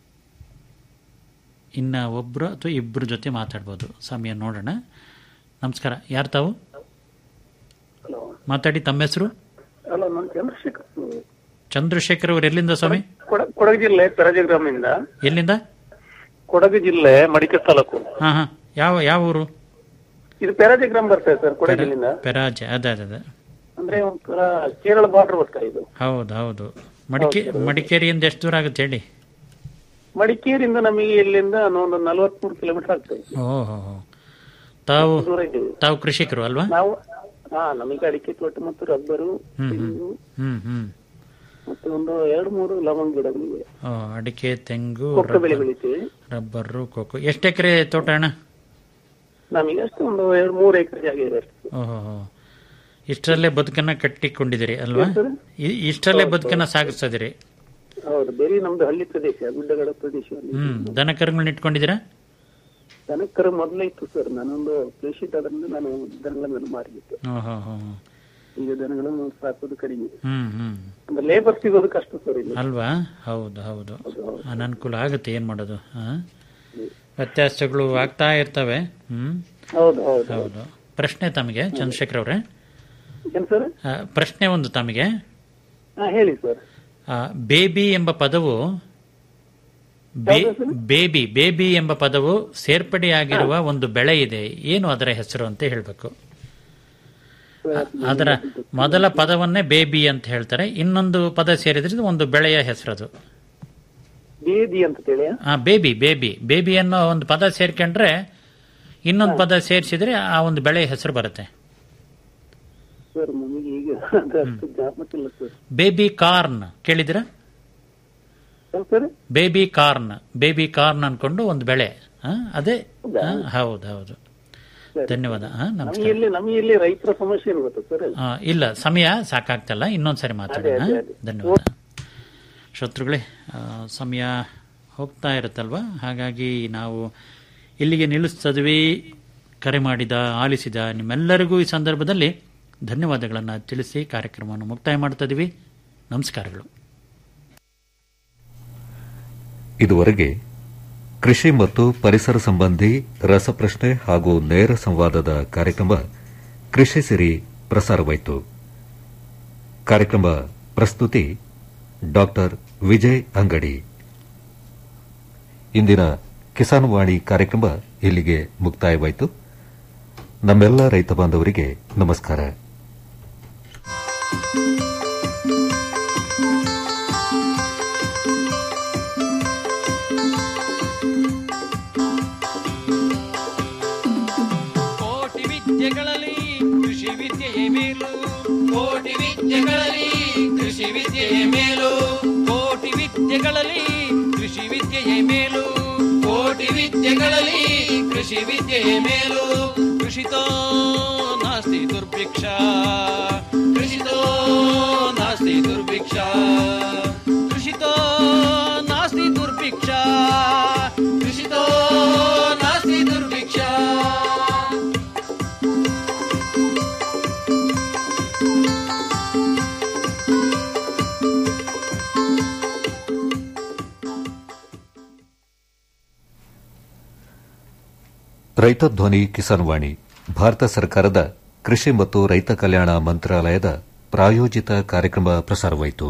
ಇನ್ನು ಒಬ್ಬರು ಅಥವಾ ಇಬ್ಬರ ಜೊತೆ ಮಾತಾಡ್ಬೋದು ಸಮಯ ನೋಡೋಣ ನಮಸ್ಕಾರ ಯಾರು ತಾವು ಮಾತಾಡಿ ತಮ್ಮ ಹೆಸರು ಅಲ್ಲ ನಾನು ಚಂದ್ರಶೇಖರ್ ಚಂದ್ರಶೇಖರ್ ಅವರು ಎಲ್ಲಿಂದ ಸ್ವಾಮಿ ಕೊಡ- ಕೊಡಗು ಜಿಲ್ಲೆ ಪೆರಾಜೆ ಗ್ರಾಮದಿಂದ ಎಲ್ಲಿಂದ ಕೊಡಗು ಜಿಲ್ಲೆ ಮಡಿಕೆ ತಾಲೂಕು ಹಾಂ ಹಾಂ ಯಾವ ಯಾವ ಊರು ಇದು ಪೆರಾಜೆ ಗ್ರಾಮ ಬರ್ತದೆ ಸರ್ ಕೊಡಗು ಜಿಲ್ಲೆಯಿಂದ ಪೆರಾಜೆ ಅದೇ ಅದೇ ಅದೇ ಅಂದ್ರೆ ಒಂಥರ ಕೇರಳ ಬಾರ್ಡರ್ ಬರ್ತಾ ಇದು ಹೌದು ಹೌದು ಮಡಿಕೆ ಮಡಿಕೇರಿಯಿಂದ ಎಷ್ಟು ದೂರ ಆಗುತ್ತೆ ಹೇಳಿ ಮಡಿಕೇರಿಯಿಂದ ನಮಗೆ ಇಲ್ಲಿಂದ ಒಂದು ನಲವತ್ಮೂರು ಕಿಲೋಮೀಟರ್ ಆಗ್ತದೆ ಓಹೋ ತಾವು ದೂರ ಇದ್ದೀವಿ ತಾವು ಕೃಷಿಕರು ಅಲ್ವಾ ನಾವು ಹಾ ನಮಗೆ ಅಡಿಕೆ ತೋಟ ಮತ್ತು ರಬ್ಬರು ಹ್ಮ್ ಹ್ಮ್ ತೆಂಗು ಹ್ಮ್ ಹ್ಮ್ ಮತ್ತೆ ಒಂದು ಎರಡು ಮೂರು ಲವಂಗ ಗಿಡಗಳಿವೆ ಓ, ಅಡಿಕೆ ತೆಂಗು ಕೊಕ್ಕೋ ಬೆಳೆ ರಬ್ಬರ್- ಬೆಳಿತೀವಿ ರಬ್ಬರು ಕೋಕೋ ಎಷ್ಟು ಎಕರೆ ತೋಟ ಅಣ್ಣ ನಮಗೆ ಅಷ್ಟು ಒಂದು ಎರಡು ಮೂರು ಎಕರೆ ಜಾಗ ಇದೆ ಅಷ್ಟೇ ಓಹೋ ಇಷ್ಟರಲ್ಲೇ ಬದುಕನ್ನ ಕಟ್ಟಿಕೊಂಡಿದ್ದೀರಿ ಅಲ್ವಾ ಇ- ಇಷ್ಟರಲ್ಲೇ ಬದುಕನ್ನ ಸಾಗಿಸ್ತಿದ್ದೀರಿ ಹೌದು ಬೇರೆ ನಮ್ದು ಹಳ್ಳಿ ಪ್ರದೇಶ ಗುಡ್ಡಗಾಡ ಪ್ರದೇಶ ಹ್ಮ್ ದನ ಕರುಗಳನ್ನ ಇಟ್ಕೊಂಡಿದ್ದೀರಾ ದನಕರು ಮೊದಲೇ ಇತ್ತು ಸರ್ ನಾನೊಂದು ಪೇಷಂಟ್ ಅದರಿಂದ ನಾನು ದನಗಳನ್ನು ಮಾರಿಬಿಟ್ಟೆ ಓಹೋ ಹೋ ಈಗ ದನಗಳನ್ನು ಸಾಕೋದು ಕಡಿಮೆ ಹ್ಮ್ ಹ್ಮ್ ಅಂದ್ರೆ ಲೇಬರ್ ಸಿಗೋದು ಕಷ್ಟ ಸರ್ ಇಲ್ಲಿ ಅಲ್ವಾ ಹೌದು ಹೌದು ಅನನುಕೂಲ ಆಗುತ್ತೆ ಏನ್ ಮಾಡೋದು ಹಾ ವ್ಯತ್ಯಾಸಗಳು ಆಗ್ತಾ ಇರ್ತವೆ ಹ್ಮ್ ಹೌದು ಹೌದು ಹೌದು ಪ್ರಶ್ನೆ ತಮಗೆ ಚಂದ್ರಶೇಖರ್ ಅವರೇ ಏನ್ ಸರ್ ಆ, ಪ್ರಶ್ನೆ ಒಂದು ತಮಗೆ ಹಾ ಹೇಳಿ ಸರ್ ಆ, ಬೇಬಿ ಎಂಬ ಪದವು ಬೇ- ಬೇಬಿ ಬೇಬಿ ಎಂಬ ಪದವು ಸೇರ್ಪಡೆಯಾಗಿರುವ ಒಂದು ಬೆಳೆ ಇದೆ ಏನು ಅದರ ಹೆಸರು ಅಂತ ಹೇಳಬೇಕು ಅದರ ಮೊದಲ ಪದವನ್ನೇ ಬೇಬಿ ಅಂತ ಹೇಳ್ತಾರೆ ಇನ್ನೊಂದು ಪದ ಸೇರಿದ್ರೆ ಒಂದು ಬೆಳೆಯ ಹೆಸರದು ಬೇದಿ ಅಂತ ಹೇಳಿ ಆ ಬೇಬಿ ಬೇಬಿ ಬೇಬಿ ಅನ್ನೋ ಒಂದು ಪದ ಸೇರ್ಕೊಂಡ್ರೆ ಇನ್ನೊಂದು ಪದ ಸೇರಿಸಿದ್ರೆ ಆ ಒಂದು ಬೆಳೆಯ ಹೆಸರು ಬರುತ್ತೆ ಸರ್ ನಮಗೆ ಈಗ ಅದು ಅಷ್ಟು ಜ್ಞಾಪಕ ಇಲ್ಲ ಸರ್ ಬೇಬಿ ಕಾರ್ನ್ ಕೇಳಿದಿರ sir baby corn baby corn ಅನ್ಕೊಂಡು ಒಂದು ಬೆಳೆ ಆ, ಅದೇ ಆ, ಹೌದು ಹೌದು ಧನ್ಯವಾದ ಆ, ನಮಗೆ ನಮಸ್ಕಾರ ಇಲ್ಲಿ ನಮಗೆ ಇಲ್ಲಿ ರೈತರ ಸಮಸ್ಯೆ ಏನು ಗೊತ್ತಾ ಸರ್ ಆ, ಇಲ್ಲ ಸಮಯ ಸಾಕಾಗ್ತಲ್ಲ ಇನ್ನೊಂದ್ಸರಿ ಮಾತಾಡೋಣ ಅದೇ, ಅದೇ. ಧನ್ಯವಾದ ಶತ್ರುಗಳೇ ಆ, ಸಮಯ ಹೋಗ್ತಾ ಇರುತ್ತಲ್ವಾ ಹಾಗಾಗಿ ನಾವು ಇಲ್ಲಿಗೆ ನಿಲ್ಲಿಸ್ತದ್ವಿ ಕರೆ ಮಾಡಿದ ಆಲಿಸಿದ ನಿಮ್ಮೆಲ್ಲರಿಗೂ ಈ ಸಂದರ್ಭದಲ್ಲಿ ಧನ್ಯವಾದಗಳನ್ನು ತಿಳಿಸಿ ಕಾರ್ಯಕ್ರಮವನ್ನು ಮುಕ್ತಾಯ ಮಾಡ್ತಾ ಇದೀವಿ ನಮಸ್ಕಾರಗಳು ಇದುವರೆಗೆ ಕೃಷಿ ಮತ್ತು ಪರಿಸರ ಸಂಬಂಧಿ ರಸಪ್ರಶ್ನೆ ಹಾಗೂ ನೇರ ಸಂವಾದದ ಕಾರ್ಯಕ್ರಮ ಕೃಷಿ ಸಿರಿ ಪ್ರಸಾರವಾಯಿತು ಕಾರ್ಯಕ್ರಮ ಪ್ರಸ್ತುತಿ ಡಾಕ್ಟರ್ ವಿಜಯ್ ಅಂಗಡಿ ಇಂದಿನ ಕಿಸಾನ್ ವಾಣಿ ಕಾರ್ಯಕ್ರಮ ಇಲ್ಲಿಗೆ ಮುಕ್ತಾಯವಾಯಿತು ನಮ್ಮೆಲ್ಲ ರೈತ ಬಾಂಧವರಿಗೆ ನಮಸ್ಕಾರ ಕೋಟಿ ವಿದ್ಯೆಗಳಲ್ಲಿ ಕೃಷಿ ವಿದ್ಯೆಯೇ ಮೇಲು ಕೋಟಿ ವಿದ್ಯೆಗಳಲ್ಲಿ ಕೃಷಿ ವಿದ್ಯೆಯೇ ಮೇಲು ಕೋಟಿ ವಿದ್ಯೆಗಳಲ್ಲಿ ಕೃಷಿ ವಿದ್ಯೆಯೇ ಮೇಲು ಕೋಟಿ ವಿದ್ಯೆಗಳಲ್ಲಿ ಕೃಷಿ ವಿದ್ಯೆಯೇ ಮೇಲು ಕೃಷಿತೋ ನಾಸ್ತಿ ದುರ್ಭಿಕ್ಷ ಕೃಷಿತೋ ನಾಸ್ತಿ ದುರ್ಭಿಕ್ಷ ಕೃಷಿತೋ ನಾಸ್ತಿ ದುರ್ಭಿಕ್ಷ ಕೃಷಿತೋ ನಾಸ್ತಿ ದುರ್ಭಿಕ್ಷ ರೈತ ಧ್ವನಿ ಕಿಸಾನ್ ವಾಣಿ ಭಾರತ ಸರ್ಕಾರದ ಕೃಷಿ ಮತ್ತು ರೈತ ಕಲ್ಯಾಣ ಮಂತ್ರಾಲಯದ ಪ್ರಾಯೋಜಿತ ಕಾರ್ಯಕ್ರಮ ಪ್ರಸಾರವಾಯಿತು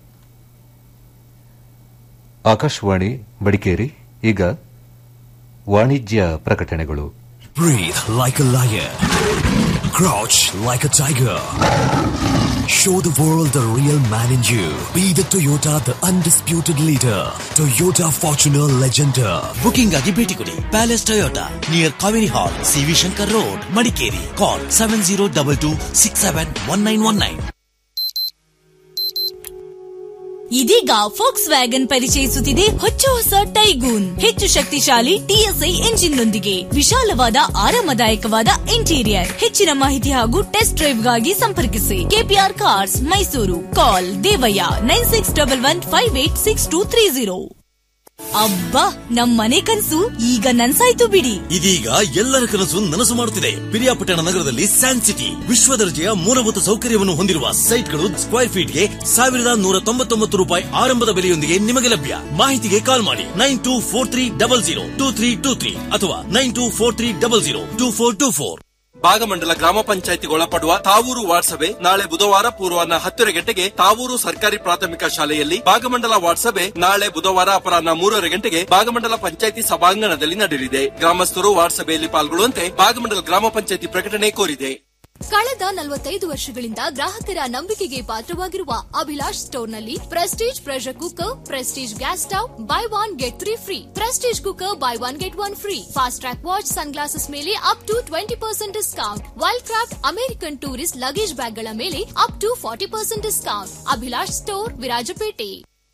ಆಕಾಶವಾಣಿ ಮಡಿಕೇರಿ ಈಗ ವಾಣಿಜ್ಯ ಪ್ರಕಟಣೆಗಳು Breathe like a lion. Crouch like a tiger. Show the world the real man in you. Be the Toyota, the undisputed leader. Toyota Fortuner Legender. Booking ಆಗಿ ಭೇಟಿ ಕೊಡಿ palace Toyota near Kaveri hall C V Shankar road Madikeri call seven zero double two six seven one nine one nine ಇದೀಗ Volkswagen ಪರಿಚಯಿಸುತ್ತಿದೆ ಹೊಚ್ಚ ಹೊಸ Taigun ಹೆಚ್ಚು ಶಕ್ತಿಶಾಲಿ TSI ಎಂಜಿನ್ನೊಂದಿಗೆ ವಿಶಾಲವಾದ ಆರಾಮದಾಯಕವಾದ ಇಂಟೀರಿಯರ್ ಹೆಚ್ಚಿನ ಮಾಹಿತಿ ಹಾಗೂ ಟೆಸ್ಟ್ ಡ್ರೈವ್ಗಾಗಿ ಸಂಪರ್ಕಿಸಿ KPR cars Mysuru call Devayya nine six double one five eight six two three zero ಅಬ್ಬಾ ನಮ್ ಮನೆ ಕನ್ಸು ಈಗ ನನ್ಸಾಯ್ತು ಬಿಡಿ ಇದೀಗ ಎಲ್ಲರ ಕನಸು ನನಸು ಮಾಡುತ್ತಿದೆ ಪಿರಿಯಾಪಟ್ಟಣ ನಗರದಲ್ಲಿ ಸ್ಯಾನ್ ಸಿಟಿ ವಿಶ್ವ ದರ್ಜೆಯ ಮೂಲಭೂತ ಸೌಕರ್ಯವನ್ನು ಹೊಂದಿರುವ ಸೈಟ್ಗಳು ಸ್ಕ್ವೇರ್ ಫೀಟ್ಗೆ ಸಾವಿರದ ನೂರ ತೊಂಬತ್ತೊಂಬತ್ತು ರೂಪಾಯಿ ಆರಂಭದ ಬೆಲೆಯೊಂದಿಗೆ ನಿಮಗೆ ಲಭ್ಯ ಮಾಹಿತಿಗೆ ಕಾಲ್ ಮಾಡಿ nine two four three double zero two three two three ಅಥವಾ nine two four three double zero two four two four Bhagamandala ಗ್ರಾಮ ಪಂಚಾಯತಿಗೆ ಒಳಪಡುವ ತಾವೂರು ವಾರ್ಡ್ ಸಭೆ ನಾಳೆ ಬುಧವಾರ ಪೂರ್ವಾಹ್ನ ಹತ್ತರ ಗಂಟೆಗೆ ತಾವೂರು ಸರ್ಕಾರಿ ಪ್ರಾಥಮಿಕ ಶಾಲೆಯಲ್ಲಿ ಭಾಗಮಂಡಲ ವಾರ್ಡ್ ಸಭೆ ನಾಳೆ ಬುಧವಾರ ಅಪರಾಹ್ನ ಮೂರರ ಗಂಟೆಗೆ ಭಾಗಮಂಡಲ ಪಂಚಾಯತಿ ಸಭಾಂಗಣದಲ್ಲಿ ನಡೆಯಲಿದೆ ಗ್ರಾಮಸ್ಥರು ವಾರ್ಡ್ ಸಭೆಯಲ್ಲಿ ಪಾಲ್ಗೊಳ್ಳುವಂತೆ ಭಾಗಮಂಡಲ ಗ್ರಾಮ ಪಂಚಾಯತಿ ಪ್ರಕಟಣೆ ಕೋರಿದೆ ಕಳೆದ ನಲವತ್ತೈದು ವರ್ಷಗಳಿಂದ ಗ್ರಾಹಕರ ನಂಬಿಕೆಗೆ ಪಾತ್ರವಾಗಿರುವ ಅಭಿಲಾಷ್ ಸ್ಟೋರ್ನಲ್ಲಿ Prestige pressure cooker Prestige gas stove buy one get three free Prestige cooker buy one get one free Fastrack watch sunglasses ಮೇಲೆ up to twenty percent discount Wildcraft American Tourister luggage ಬ್ಯಾಗ್ಗಳ ಮೇಲೆ up to forty percent discount Abhilash store Virajpet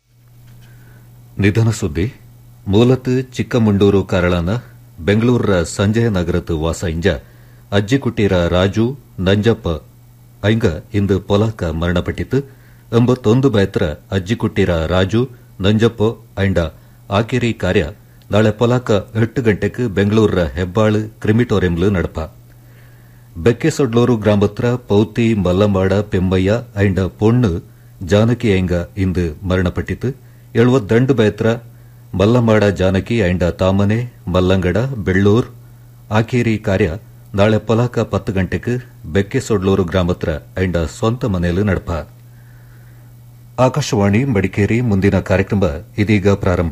ನಿಧನ ಸುದ್ದಿ ಮೂಲತ್ ಚಿಕ್ಕಮಂಡೂರು ಕಾರಳನ ಬೆಂಗಳೂರ ಸಂಜಯ ನಗರತ್ ವಾಸ ಇಂಜ ಅಜ್ಜಿಕುಟ್ಟೀರ ರಾಜು ನಂಜಪ್ಪ ಐಂಗ ಇಂದು ಪೊಲಾಕ ಮರಣಪಟ್ಟಿತು ಎಂಬತ್ತೊಂದು ಬೈತ್ರ ಅಜ್ಜಿಕುಟ್ಟೀರ ರಾಜು ನಂಜಪ್ಪ ಐಂಡ ಆಕೆರಿ ಕಾರ್ಯ ನಾಳೆ ಪೊಲಾಕ ಎಟ್ಟು ಗಂಟೆಗೆ ಬೆಂಗಳೂರ ಹೆಬ್ಬಾಳು ಕ್ರಿಮಿಟೋರಿಯಂಲು ನಡಪ ಬೆಕ್ಕೆಸೊಡ್ಲೂರು ಗ್ರಾಮತ್ರ ಪೌತಿ ಮಲ್ಲಮಾಡ ಪೆಮ್ಮಯ್ಯ ಐಂಡ ಪೊಣ್ಣು ಜಾನಕಿ ಐಂಗ ಇಂದು ಮರಣಪಟ್ಟಿತು ಎಳುವತ್ತಂಡು ಬೈತ್ರ ಮಲ್ಲಮಾಡ ಜಾನಕಿ ಐಂಡ ತಾಮನೆ ಮಲ್ಲಂಗಡ ಬೆಳ್ಳೂರ್ ಆಕೇರಿ ಕಾರ್ಯ ನಾಳೆ ಪೊಲಾಕ ಪತ್ತು ಗಂಟೆಗೆ ಬೆಕ್ಕೆಸೊಡ್ಲೂರು ಗ್ರಾಮತ್ರ ಐಂಡ ಸ್ವಂತ ಮನೆಯಲ್ಲಿ ನಡಪ ಆಕಾಶವಾಣಿ ಮಡಿಕೇರಿ ಮುಂದಿನ ಕಾರ್ಯಕ್ರಮ ಇದೀಗ ಪ್ರಾರಂಭ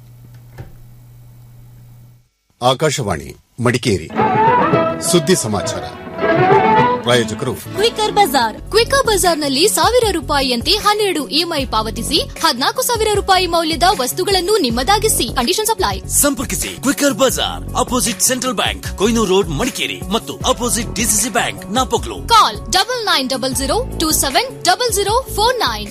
ಆಕಾಶವಾಣಿ ಮಡಿಕೇರಿ ಸುದ್ದಿ ಸಮಾಚಾರ ಪ್ರಾಯೋಜಕರು ಕ್ವಿಕರ್ ಬಜಾರ್ ಕ್ವಿಕರ್ ಬಜಾರ್ನಲ್ಲಿ ಸಾವಿರ ರೂಪಾಯಿಯಂತೆ ಹನ್ನೆರಡು ಇಎಂಐ ಪಾವತಿಸಿ ಹದಿನಾಲ್ಕು ಸಾವಿರ ರೂಪಾಯಿ ಮೌಲ್ಯದ ವಸ್ತುಗಳನ್ನು ನಿಮ್ಮದಾಗಿಸಿ ಕಂಡೀಷನ್ ಅಪ್ಲೈ ಸಂಪರ್ಕಿಸಿ quicker Bazaar opposite Central Bank Kohinoor road Madikeri ಮತ್ತು opposite DCC bank Napoklu call double nine double zero two seven double zero four nine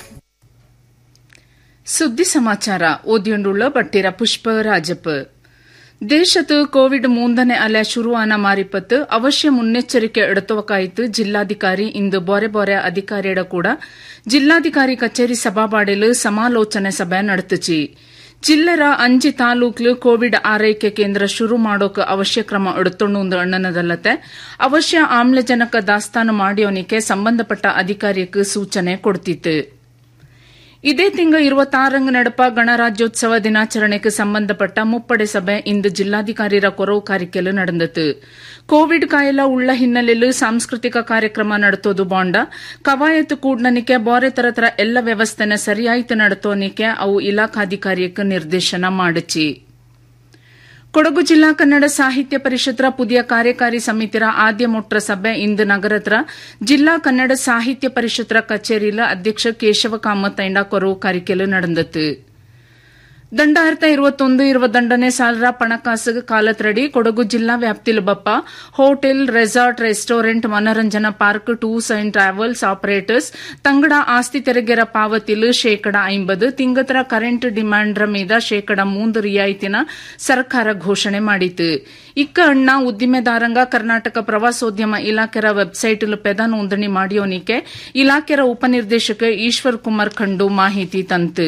ಸುದ್ದಿ ಸಮಾಚಾರ ಓದಿಯೊಂಡುಳ್ಳ ಬಟ್ಟಿರ ಪುಷ್ಪ ರಾಜಪ್ಪ ದೇಶത്ത് ಕೋವಿಡ್ ಮೂಂದನೆ ಅಲೆ ಶುರುವಾನ ಮಾರಿಪತ್ತು ಅವಶ್ಯ ಮುನ್ನೆಚ್ಚರಿಕೆ ಎಡುತ್ತವಕಾಯಿತು ಜಿಲ್ಲಾಧಿಕಾರಿ ಇಂದು ಬೊರೆ ಬೊರೆ ಅಧಿಕಾರಿಯಡ ಕೂಡ ಜಿಲ್ಲಾಧಿಕಾರಿ ಕಚೇರಿ ಸಭಾಬಾಡೆಲು ಸಮಾಲೋಚನೆ ಸಭೆ ನಡೆತುಚಿ ಜಿಲ್ಲೆರ ಅಂಜಿ ತಾಲೂಕ್ಲು ಕೋವಿಡ್ ಆರೈಕೆ ಕೇಂದ್ರ ಶುರು ಮಾಡೋಕೆ ಅವಶ್ಯ ಕ್ರಮ ಎಡುತ್ತೊಂಡು ಅಣ್ಣನದಲ್ಲತೆ ಅವಶ್ಯ ಆಮ್ಲಜನಕ ದಾಸ್ತಾನು ಮಾಡಿಯೋನಿಕೆ ಸಂಬಂಧಪಟ್ಟ ಅಧಿಕಾರಿಯಕ್ಕೆ ಸೂಚನೆ ಕೊಡ್ತಿತ್ತು ಇದೇ ತಿಂಗಳ ഇരുപത്താറಂಗ್ ನಡಪ ಗಣರಾಜ್ಯೋತ್ಸವ ದಿನಾಚರಣೆಗೆ ಸಂಬಂಧಪಟ್ಟ ಮುಪ್ಪಡೆ ಸಭೆ ಇಂದು ಜಿಲ್ಲಾಧಿಕಾರಿರ ಕೊರವು ಕಾರಿಕೆಲು ನಡೆದತು ಕೋವಿಡ್ ಕಾಯಿಲೆ ಉಳ್ಳ ಹಿನ್ನೆಲೆಯಲ್ಲಿ ಸಾಂಸ್ಕೃತಿಕ ಕಾರ್ಯಕ್ರಮ ನಡೆತೋದು ಬಾಂಡ ಕವಾಯತು ಕೂಡ್ನನಿಕೆ ಬಾರೆ ತರತರ ಎಲ್ಲ ವ್ಯವಸ್ಥೆನ ಸರಿಯಾಯಿತು ನಡೆತೋನಿಕೆ ಅವು ಇಲಾಖಾಧಿಕಾರಿಯಕ್ಕೆ ನಿರ್ದೇಶನ ಮಾಡಿಚಿ ಕೊಡಗು ಜಿಲ್ಲಾ ಕನ್ನಡ ಸಾಹಿತ್ಯ ಪರಿಷತ್ತರ ಪುದಿಯ ಕಾರ್ಯಕಾರಿ ಸಮಿತಿರ ಆದ್ಯ ಮೊಟ್ಟ ಸಭೆ ಇಂದು ನಗರತ್ರ ಜಿಲ್ಲಾ ಕನ್ನಡ ಸಾಹಿತ್ಯ ಪರಿಷತ್ತರ ಕಚೇರಿಲ ಅಧ್ಯಕ್ಷ ಕೇಶವ ಕಾಮತ್ ಐಂಡ ಕೊರವು ಕಾರಿಕೆಲು ನಡೆದತು ದಂಡಾರ್ಥ ಇರುವತ್ತೊಂದು ಇರುವ ದಂಡನೆ ಸಾಲರ ಪಣಕಾಸು ಕಾಲತ್ರಡಿ ಕೊಡಗು ಜಿಲ್ಲಾ ವ್ಯಾಪ್ತಿಲು ಬಪ್ಪ ಹೋಟೆಲ್ ರೆಸಾರ್ಟ್ ರೆಸ್ಟೋರೆಂಟ್ ಮನರಂಜನಾ park tours and travels operators ತಂಗಡ ಆಸ್ತಿ ತೆರಿಗೆರ ಪಾವತಿಲು ಶೇಕಡ ಐಂಬದು ತಿಂಗತರ ಕರೆಂಟ್ ಡಿಮ್ಯಾಂಡ್ರ ಮೀದ ಶೇಕಡ ಮೂಂದು ರಿಯಾಯಿತಿನ ಸರ್ಕಾರ ಘೋಷಣೆ ಮಾಡಿತು ಇಕ್ಕ ಅಣ್ಣ ಉದ್ದಿಮೆದಾರಂಗ ಕರ್ನಾಟಕ ಪ್ರವಾಸೋದ್ಯಮ ಇಲಾಖೆರ ವೆಬ್ಸೈಟ್ಲು ಪೆದ ನೋಂದಣಿ ಮಾಡಿಯೋನಿಕೆ ಇಲಾಖೆರ ಉಪನಿರ್ದೇಶಕ ಈಶ್ವರ್ ಕುಮಾರ್ ಖಂಡು ಮಾಹಿತಿ ತಂತು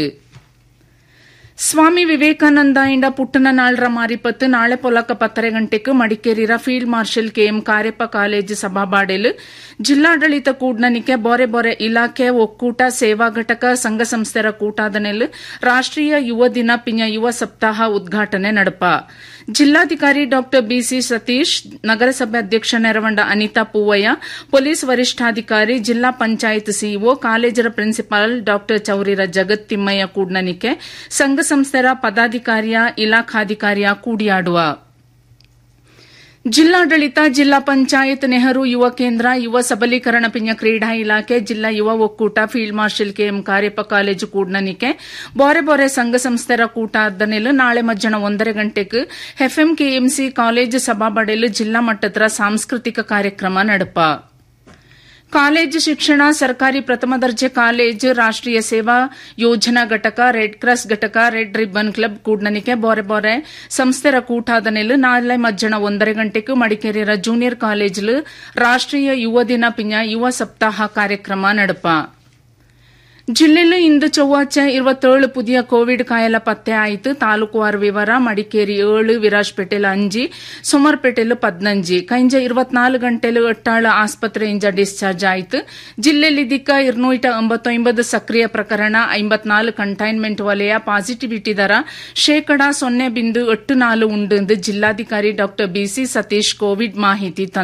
ಸ್ವಾಮಿ ವಿವೇಕಾನಂದ ಇಂಡ ಪುಟ್ಟನ ನಾಳ್ರ ಮಾರಿಪತ್ತು ನಾಳೆ ಪೊಲಕ ಪತ್ತರೆ ಗಂಟೆಗೆ ಮಡಿಕೇರಿರ field marshal KM Kariappa college ಸಭಾಬಾಡೆಲು ಜಿಲ್ಲಾಡಳಿತ ಕೂಡ್ನನಿಕೆ ಬೊರೆ ಬೊರೆ ಇಲಾಖೆ ಒಕ್ಕೂಟ ಸೇವಾ ಘಟಕ ಸಂಘ ಸಂಸ್ಥೆರ ಕೂಟಾದನೆಲ್ ರಾಷ್ಟ್ರೀಯ ಯುವ ದಿನ ಪಿಂಜ ಯುವ ಸಪ್ತಾಹ ಉದ್ಘಾಟನೆ ನಡಪ ಜಿಲ್ಲಾಧಿಕಾರಿ ಡಾ ಬಿಸಿ ಸತೀಶ್ ನಗರಸಭೆ ಅಧ್ಯಕ್ಷ ನೆರವಂಡ ಅನಿತಾ ಪೂವಯ್ಯ ಪೊಲೀಸ್ ವರಿಷ್ಠಾಧಿಕಾರಿ ಜಿಲ್ಲಾ ಪಂಚಾಯತ್ ಸಿಇಒ ಕಾಲೇಜರ ಪ್ರಿನ್ಸಿಪಾಲ್ ಡಾ ಚೌರಿರ ಜಗತ್ ತಿಮ್ಮಯ್ಯ ಕೂಡ್ನನಿಕೆ ಸಂಘ ಸಂಸ್ಥೆರ ಪದಾಧಿಕಾರಿಯ ಇಲಾಖಾಧಿಕಾರಿಯ ಕೂಡಿಯಾಡುವ ಜಿಲ್ಲಾಡಳಿತ ಜಿಲ್ಲಾ ಪಂಚಾಯತ್ ನೆಹರು ಯುವ ಕೇಂದ್ರ ಯುವ ಸಬಲೀಕರಣ ಪಿಂಜ ಕ್ರೀಡಾ ಇಲಾಖೆ ಜಿಲ್ಲಾ ಯುವ ಒಕ್ಕೂಟ field marshal KM Kariappa college ಕೂಡ್ನನಿಕೆ ಬೊರೆ ಬೊರೆ ಸಂಘ ಸಂಸ್ಥೆರ ಕೂಟ ಅದ್ದನೆಲು ನಾಳೆ ಮಧ್ಯಾಹ್ನ ಒಂದರ ಗಂಟೆಗೆ ಎಫ್ಎಂ ಕೆಎಂಸಿ ಕಾಲೇಜು ಸಭಾಬಡೆಲು ಜಿಲ್ಲಾ ಮಟ್ಟದ ಸಾಂಸ್ಕೃತಿಕ ಕಾರ್ಯಕ್ರಮ ನಡಪ ಕಾಲೇಜು ಶಿಕ್ಷಣ ಸರ್ಕಾರಿ ಪ್ರಥಮ ದರ್ಜೆ ಕಾಲೇಜು ರಾಷ್ಟ್ರೀಯ ಸೇವಾ ಯೋಜನಾ ಘಟಕ ರೆಡ್ ಕ್ರಾಸ್ ಘಟಕ ರೆಡ್ ರಿಬ್ಬನ್ ಕ್ಲಬ್ ಕೂಡ್ನನಿಕೆ ಬೊರೆ ಬೊರೆ ಸಂಸ್ಥೆರ ಕೂಟಾದನೆಲು ನಾಳೆ ಮಧ್ಯಾಹ್ನ ಒಂದರ ಗಂಟೆಗೆ ಮಡಿಕೇರಿಯ ಜೂನಿಯರ್ ಕಾಲೇಜು ರಾಷ್ಟ್ರೀಯ ಯುವ ದಿನ ಪಿಂಜ ಯುವ ಸಪ್ತಾಹ ಕಾರ್ಯಕ್ರಮ ನಡಪ ಜಿಲ್ಲೆയിൽ ಇಂದು ಚൊവ്വാഴ്ച ഇരുപത്തേഴ് പുതിയ കോവിഡ് കായല പത്തയായിട്ട് താലൂക്കുവാർ വിവര മടിക്കേരി ഏഴ് വിരാജ്പേട്ടയിൽ അഞ്ച് സുമർപേട്ടയിൽ പതിനഞ്ച് കഴിഞ്ഞ ഇരുപത്തിനാല് ಗಂಟೆಲು ಎಟ್ಟಾಳು ಆಸ್ಪತ್ರೆಯಿಂದ ಡಿಸ್ಚಾರ್ಜ್ ಆಯಿತು ಜಿಲ್ಲೆಯಲ್ಲಿ ದಿಕ್ಕ ഇരുന്നൂറ്റി ಒಂಬತ್ತೊಂಬತ್ತು ಸಕ್ರಿಯ ಪ್ರಕರಣ ಐಂಬತ್ನಾಲ್ಕು ಕಂಟೈನ್ಮೆಂಟ್ ವಲಯ ಪಾಸಿಟಿವಿಟಿ ದರ ಶೇಕಡ ಸೊನ್ನೆ ಬಿಂದು ಎಟ್ಟು ನಾಲು ಉಂಡು ಎಂದು ಜಿಲ್ಲಾಧಿಕಾರಿ ಡಾ ಬಿಸಿ ಸತೀಶ್ ಕೋವಿಡ್ ಮಾಹಿತಿ